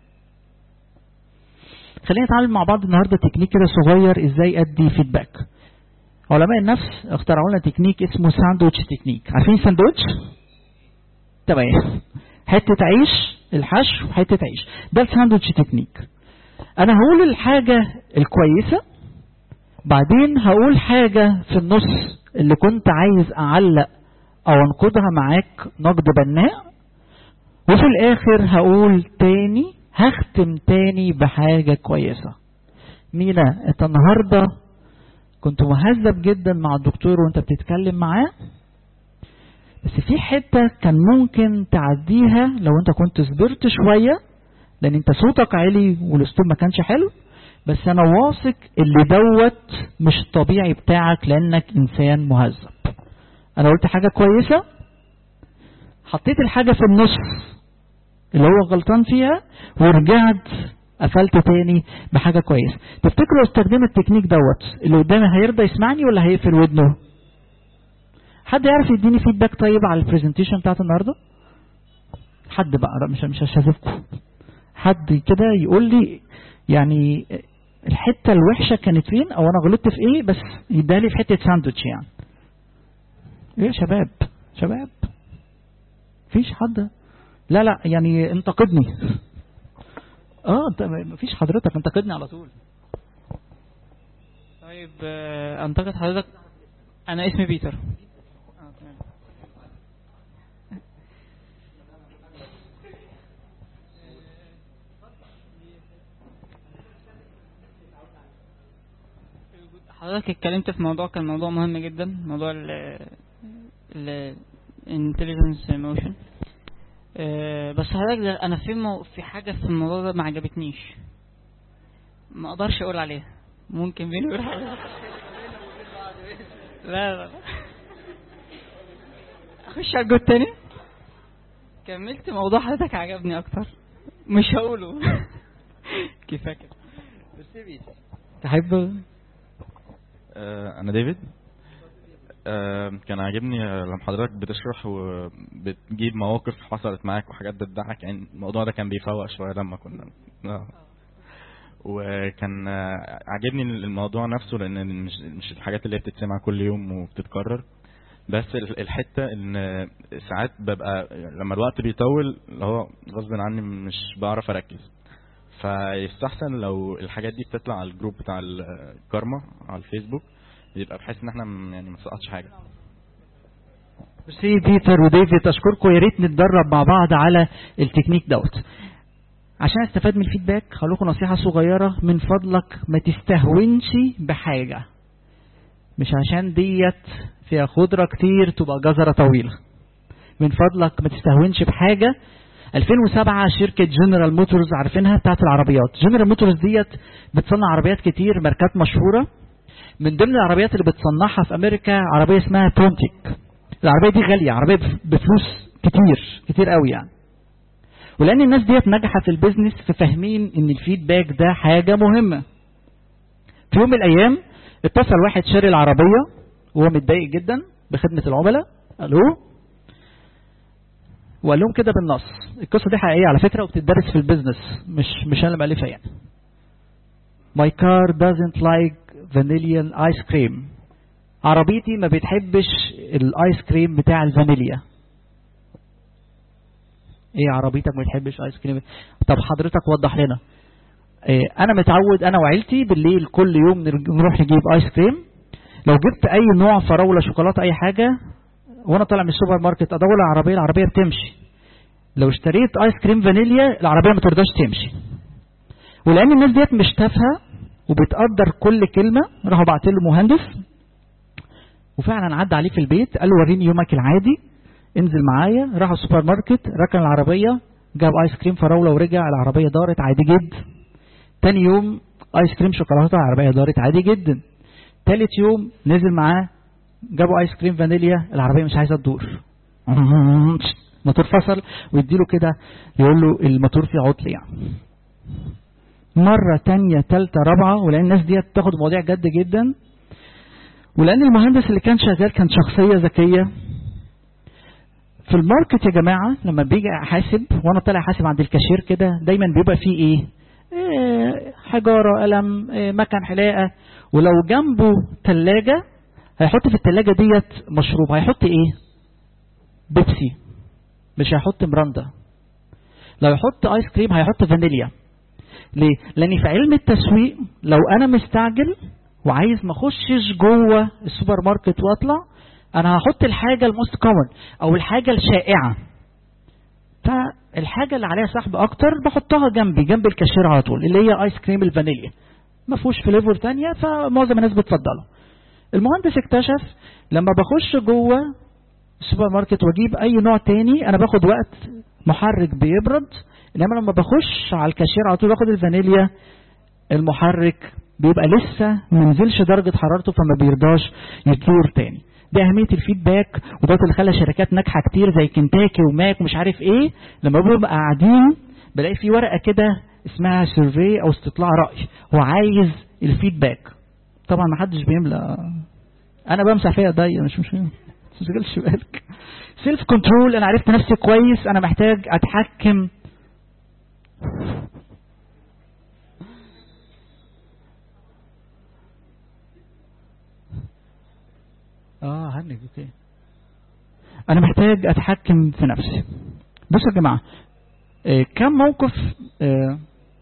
C: خلينا نتعامل مع بعض النهارده تكنيك كده صغير ازاي ادي فيدباك علماء النفس اخترعوا لنا تكنيك اسمه ساندوتش تكنيك عارفين ساندوتش تمام حته عيش الحشو حته عيش ده الساندوتش تكنيك انا هقول الحاجه الكويسه بعدين هقول حاجه في النص اللي كنت عايز اعلق او انقدها معاك نقد بناء وفي الاخر هقول تاني هختم تاني بحاجة كويسة مينا انت النهاردة كنت مهذب جدا مع الدكتور وانت بتتكلم معاه بس في حتة كان ممكن تعديها لو انت كنت صبرت شوية لان انت صوتك عالي والاسلوب ما كانش حلو بس انا واثق اللي دوت مش الطبيعي بتاعك لانك انسان مهذب انا قلت حاجة كويسة حطيت الحاجة في النص اللي هو غلطان فيها ورجعت قفلت تاني بحاجة كويسة تفتكروا لو استخدمت التكنيك دوت اللي قدامي هيرضى يسمعني ولا هيقفل ودنه حد يعرف يديني فيدباك طيب على البرزنتيشن بتاعت النهارده حد بقى لا، مش مش هشوفكم حد كده يقول لي يعني الحته الوحشه كانت فين او انا غلطت في ايه بس يديها لي في حته ساندوتش يعني ايه يا شباب شباب فيش حد لا لا يعني انتقدني اه انت مفيش حضرتك انتقدني على طول
H: طيب آه، انتقد حضرتك انا اسمي بيتر آه، تمام. حضرتك اتكلمت في موضوع كان موضوع مهم جدا موضوع ال ال intelligence motion آه، بس حضرتك ده انا في مو في حاجه في الموضوع ده ما عجبتنيش ما اقدرش اقول عليها ممكن بيني وبين حضرتك لا لا اخش على الجو التاني كملت موضوع حضرتك عجبني اكتر مش هقوله كفايه كده
C: تحب
I: آه، انا ديفيد آه، كان عاجبني آه، لما حضرتك بتشرح وبتجيب مواقف حصلت معاك وحاجات بتضحك يعني الموضوع ده كان بيفوق شويه لما كنا آه. وكان آه، عاجبني الموضوع نفسه لان مش مش الحاجات اللي هي بتتسمع كل يوم وبتتكرر بس ال- الحته ان ساعات ببقى لما الوقت بيطول اللي هو غصب عني مش بعرف اركز فيستحسن لو الحاجات دي بتطلع على الجروب بتاع الكارما على الفيسبوك يبقى بحيث ان احنا م- يعني ما نسقطش حاجه
C: ميرسي بيتر وديفيد اشكركم يا ريت نتدرب مع بعض على التكنيك دوت عشان استفاد من الفيدباك هقول لكم نصيحه صغيره من فضلك ما تستهونش بحاجه مش عشان ديت فيها خضره كتير تبقى جزره طويله من فضلك ما تستهونش بحاجه 2007 شركة جنرال موتورز عارفينها بتاعت العربيات جنرال موتورز ديت بتصنع عربيات كتير ماركات مشهورة من ضمن العربيات اللي بتصنعها في امريكا عربيه اسمها بونتيك العربيه دي غاليه عربيه بف- بفلوس كتير كتير قوي يعني ولان الناس ديت ناجحه في البيزنس ففاهمين ان الفيدباك ده حاجه مهمه في يوم من الايام اتصل واحد شاري العربيه وهو متضايق جدا بخدمه العملاء الو وقال لهم كده بالنص القصه دي حقيقيه على فكره وبتدرس في البيزنس مش مش انا اللي مالفها يعني My car doesn't like vanilla ice cream. عربيتي ما بتحبش الايس كريم بتاع الفانيليا. ايه عربيتك ما بتحبش ايس كريم؟ طب حضرتك وضح لنا. إيه انا متعود انا وعيلتي بالليل كل يوم نرج- نروح نجيب ايس كريم. لو جبت اي نوع فراوله شوكولاته اي حاجه وانا طالع من السوبر ماركت ادور على العربيه العربيه بتمشي. لو اشتريت ايس كريم فانيليا العربيه ما ترضاش تمشي. ولان الناس ديت مش تافهه وبتقدر كل كلمه راحوا بعت له مهندس وفعلا عدى عليه في البيت قال له وريني يومك العادي انزل معايا راح السوبر ماركت ركن العربيه جاب ايس كريم فراوله ورجع العربيه دارت عادي جدا تاني يوم ايس كريم شوكولاته العربيه دارت عادي جدا تالت يوم نزل معاه جابوا ايس كريم فانيليا العربيه مش عايزه تدور موتور فصل ويديله كده يقول له الموتور فيه عطل يعني مرة تانية تالتة رابعة ولأن الناس ديت تاخد مواضيع جد جدا ولأن المهندس اللي كان شغال كان شخصية ذكية في الماركت يا جماعة لما بيجي أحاسب وأنا طالع أحاسب عند الكاشير كده دايما بيبقى فيه إيه؟ إيه حجارة قلم إيه مكن حلاقة ولو جنبه تلاجة هيحط في التلاجة ديت مشروب هيحط إيه؟ بيبسي مش هيحط مراندا لو يحط ايس كريم هيحط فانيليا ليه؟ لأن في علم التسويق لو أنا مستعجل وعايز ما اخشش جوه السوبر ماركت واطلع أنا هحط الحاجة الموست كومن أو الحاجة الشائعة. فالحاجة اللي عليها سحب أكتر بحطها جنبي جنب الكاشير على طول اللي هي آيس كريم الفانيليا. ما فيهوش فليفر تانية فمعظم الناس بتفضله. المهندس اكتشف لما بخش جوه السوبر ماركت واجيب اي نوع تاني انا باخد وقت محرك بيبرد انما لما بخش على الكاشير على طول باخد الفانيليا المحرك بيبقى لسه ما نزلش درجة حرارته فما بيرضاش يطور تاني دي أهمية الفيدباك وده اللي خلى شركات ناجحة كتير زي كنتاكي وماك ومش عارف إيه لما بنبقى قاعدين بلاقي في ورقة كده اسمها سيرفي أو استطلاع رأي هو عايز الفيدباك طبعا ما حدش بيملى أنا بمسح فيها ايديا مش مشكلة ما تشغلش بالك سيلف كنترول أنا عرفت نفسي كويس أنا محتاج أتحكم اه هنج اوكي انا محتاج اتحكم في نفسي بصوا يا جماعه آه كم موقف آه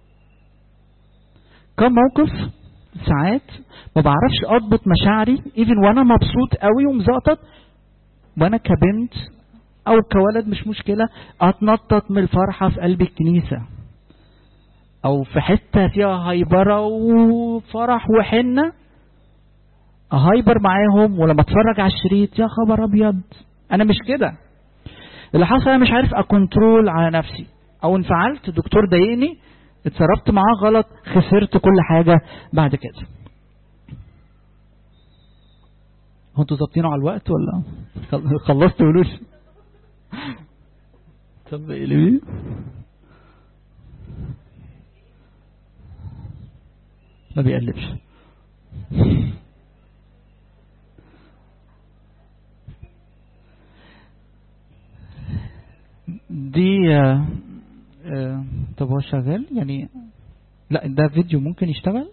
C: كم موقف ساعات ما بعرفش اضبط مشاعري ايفن وانا مبسوط قوي ومزقطط وانا كبنت او كولد مش مشكله اتنطط من الفرحه في قلب الكنيسه او في حته فيها هايبره وفرح وحنه اهايبر معاهم ولما اتفرج على الشريط يا خبر ابيض انا مش كده اللي حصل انا مش عارف اكنترول على نفسي او انفعلت دكتور ضايقني اتصرفت معاه غلط خسرت كل حاجة بعد كده هو انتوا ظابطينه على الوقت ولا خلصتوا قولوش طب ايه ما بيقلبش دي آه آه طب هو شغال يعني لا ده فيديو ممكن يشتغل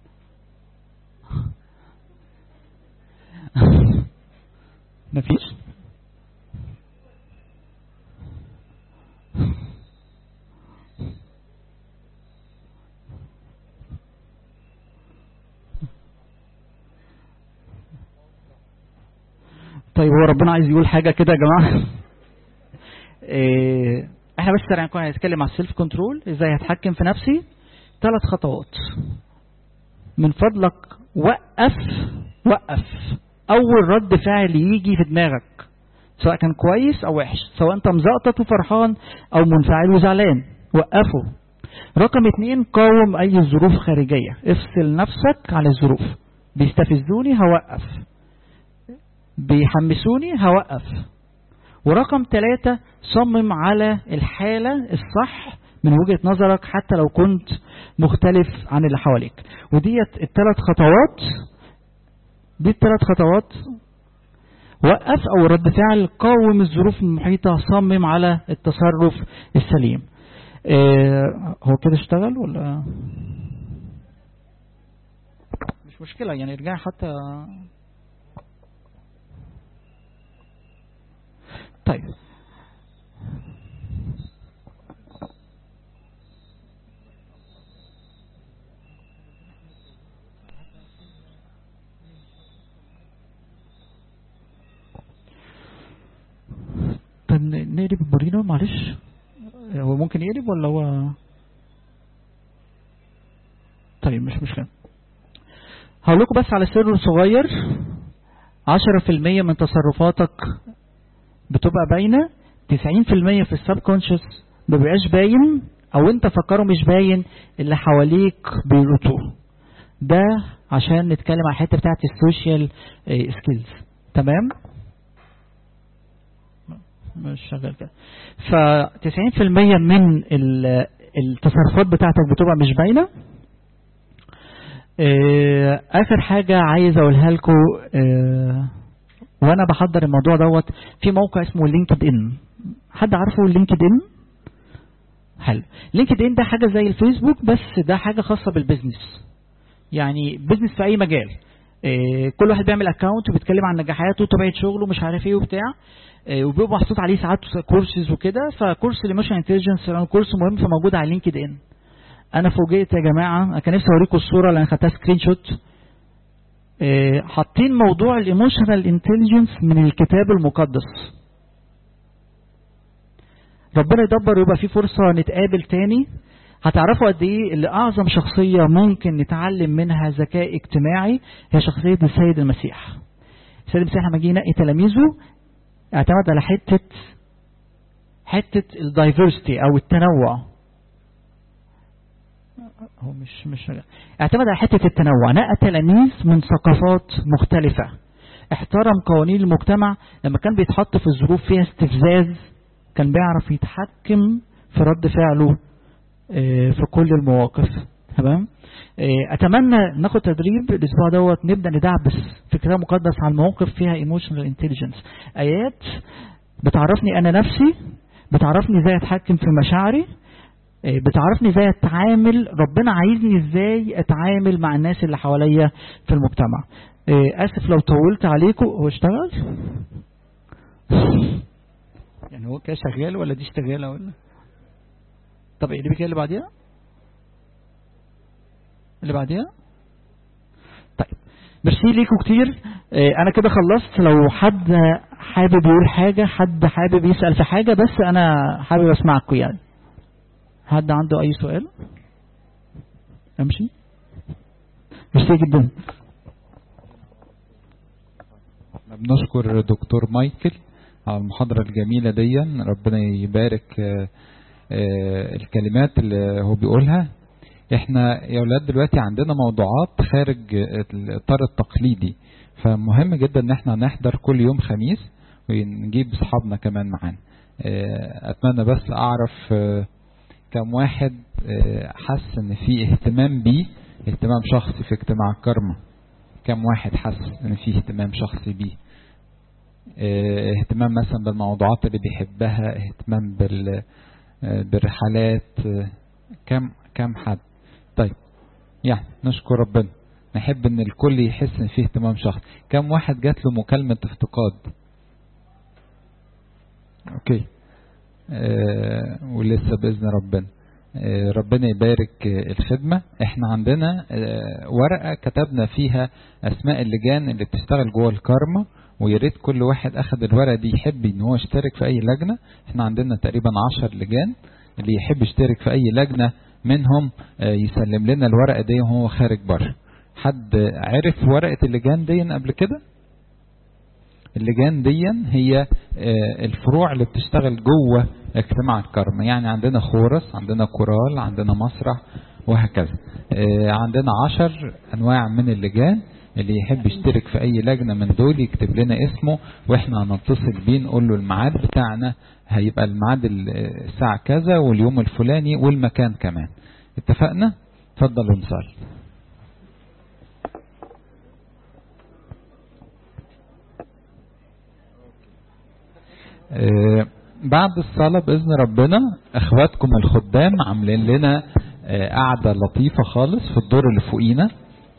C: مفيش طيب هو ربنا عايز يقول حاجة كده يا جماعة إيه احنا بس سريعا كنا هنتكلم على السيلف كنترول ازاي هتحكم في نفسي ثلاث خطوات من فضلك وقف وقف اول رد فعل يجي في دماغك سواء كان كويس او وحش سواء انت مزقطط وفرحان او منفعل وزعلان وقفه رقم اتنين قاوم اي ظروف خارجية افصل نفسك عن الظروف بيستفزوني هوقف بيحمسوني هوقف ورقم ثلاثة صمم على الحالة الصح من وجهة نظرك حتى لو كنت مختلف عن اللي حواليك وديت الثلاث خطوات دي الثلاث خطوات وقف او رد فعل قاوم الظروف المحيطة صمم على التصرف السليم اه هو كده اشتغل ولا مش مشكلة يعني ارجع حتى طيب طب نقلب مورينو معلش هو ممكن يقلب ولا هو طيب مش مشكلة هقول لكم بس على سر صغير عشرة في المية من تصرفاتك بتبقى باينة 90% في السب كونشس ما بيبقاش باين او انت فكره مش باين اللي حواليك بيلقطوه ده عشان نتكلم على الحته بتاعت السوشيال سكيلز تمام مش شغال كده ف 90% من التصرفات بتاعتك بتبقى مش باينه اخر حاجه عايز اقولها لكم وانا بحضر الموضوع دوت في موقع اسمه لينكد ان حد عارفه لينكد ان حلو لينكد ان ده حاجه زي الفيسبوك بس ده حاجه خاصه بالبيزنس يعني بيزنس في اي مجال إيه كل واحد بيعمل اكونت وبيتكلم عن نجاحاته وطبيعه شغله مش عارف ايه وبتاع إيه وبيبقى محطوط عليه ساعات كورسز وكده فكورس الايموشن انتليجنس كورس مهم فموجود على لينكد ان انا فوجئت يا جماعه انا كان نفسي اوريكم الصوره اللي انا خدتها سكرين شوت إيه حاطين موضوع الايموشنال انتليجنس من الكتاب المقدس ربنا يدبر ويبقى في فرصه نتقابل تاني هتعرفوا قد ايه اللي اعظم شخصيه ممكن نتعلم منها ذكاء اجتماعي هي شخصيه السيد المسيح السيد المسيح لما جه ينقي تلاميذه اعتمد على حتة حتة الدايفرستي او التنوع هو مش مش اعتمد على حتة التنوع نقى تلاميذ من ثقافات مختلفة احترم قوانين المجتمع لما كان بيتحط في الظروف فيها استفزاز كان بيعرف يتحكم في رد فعله آه، في كل المواقف تمام آه، اتمنى ناخد تدريب الاسبوع دوت نبدا ندعبس في الكتاب المقدس على المواقف فيها ايموشنال انتليجنس ايات بتعرفني انا نفسي بتعرفني ازاي اتحكم في مشاعري آه، بتعرفني ازاي اتعامل ربنا عايزني ازاي اتعامل مع الناس اللي حواليا في المجتمع آه، اسف لو طولت عليكم هو اشتغل يعني هو كده شغال ولا دي شغاله ولا طب ايه اللي بيجي اللي بعديها اللي بعديها طيب ميرسي ليكوا كتير آه، انا كده خلصت لو حد حابب يقول حاجه حد حابب يسال في حاجه بس انا حابب اسمعكم يعني حد عنده اي سؤال امشي ميرسي جدا
B: احنا بنشكر دكتور مايكل على المحاضرة الجميلة دي ربنا يبارك آه، آه، الكلمات اللي هو بيقولها احنا يا ولاد دلوقتي عندنا موضوعات خارج الاطار التقليدي فمهم جدا ان احنا نحضر كل يوم خميس ونجيب اصحابنا كمان معانا آه، اتمنى بس اعرف آه، كم واحد آه، حس ان في اهتمام بيه اهتمام شخصي في اجتماع الكرمة كم واحد حس ان في اهتمام شخصي بيه اه، اهتمام مثلا بالموضوعات اللي بيحبها اهتمام بال اه، بالرحلات اه، كم كم حد طيب يعني نشكر ربنا نحب ان الكل يحس ان فيه اهتمام شخصي كم واحد جات له مكالمة افتقاد اوكي اه ولسه باذن ربنا اه ربنا يبارك اه الخدمة احنا عندنا اه ورقة كتبنا فيها اسماء اللجان اللي بتشتغل جوه الكارما ويا ريت كل واحد اخد الورقة دي يحب ان هو يشترك في اي لجنة احنا عندنا تقريبا عشر لجان اللي يحب يشترك في اي لجنة منهم اه يسلم لنا الورقة دي وهو خارج بره حد عرف ورقة اللجان دي قبل كده اللجان دي هي الفروع اللي بتشتغل جوه اجتماع الكرم يعني عندنا خورس عندنا كورال عندنا مسرح وهكذا عندنا عشر انواع من اللجان اللي يحب يشترك في اي لجنة من دول يكتب لنا اسمه واحنا هنتصل بيه نقول له الميعاد بتاعنا هيبقى الميعاد الساعة كذا واليوم الفلاني والمكان كمان اتفقنا اتفضلوا نصلي آه بعد الصلاة بإذن ربنا اخواتكم الخدام عاملين لنا آه قعدة لطيفة خالص في الدور اللي فوقينا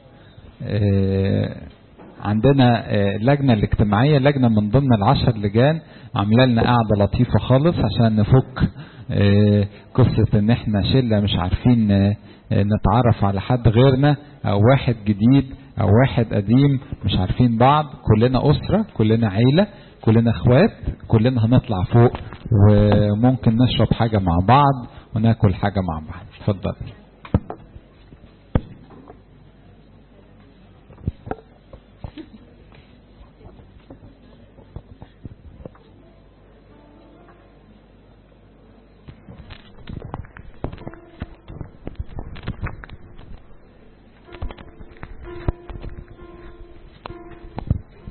B: آه عندنا اللجنة الاجتماعية لجنة من ضمن العشر لجان عاملة لنا قعدة لطيفة خالص عشان نفك قصة ان احنا شلة مش عارفين نتعرف على حد غيرنا او واحد جديد او واحد قديم مش عارفين بعض كلنا اسرة كلنا عيلة كلنا اخوات كلنا هنطلع فوق وممكن نشرب حاجة مع بعض وناكل حاجة مع بعض اتفضل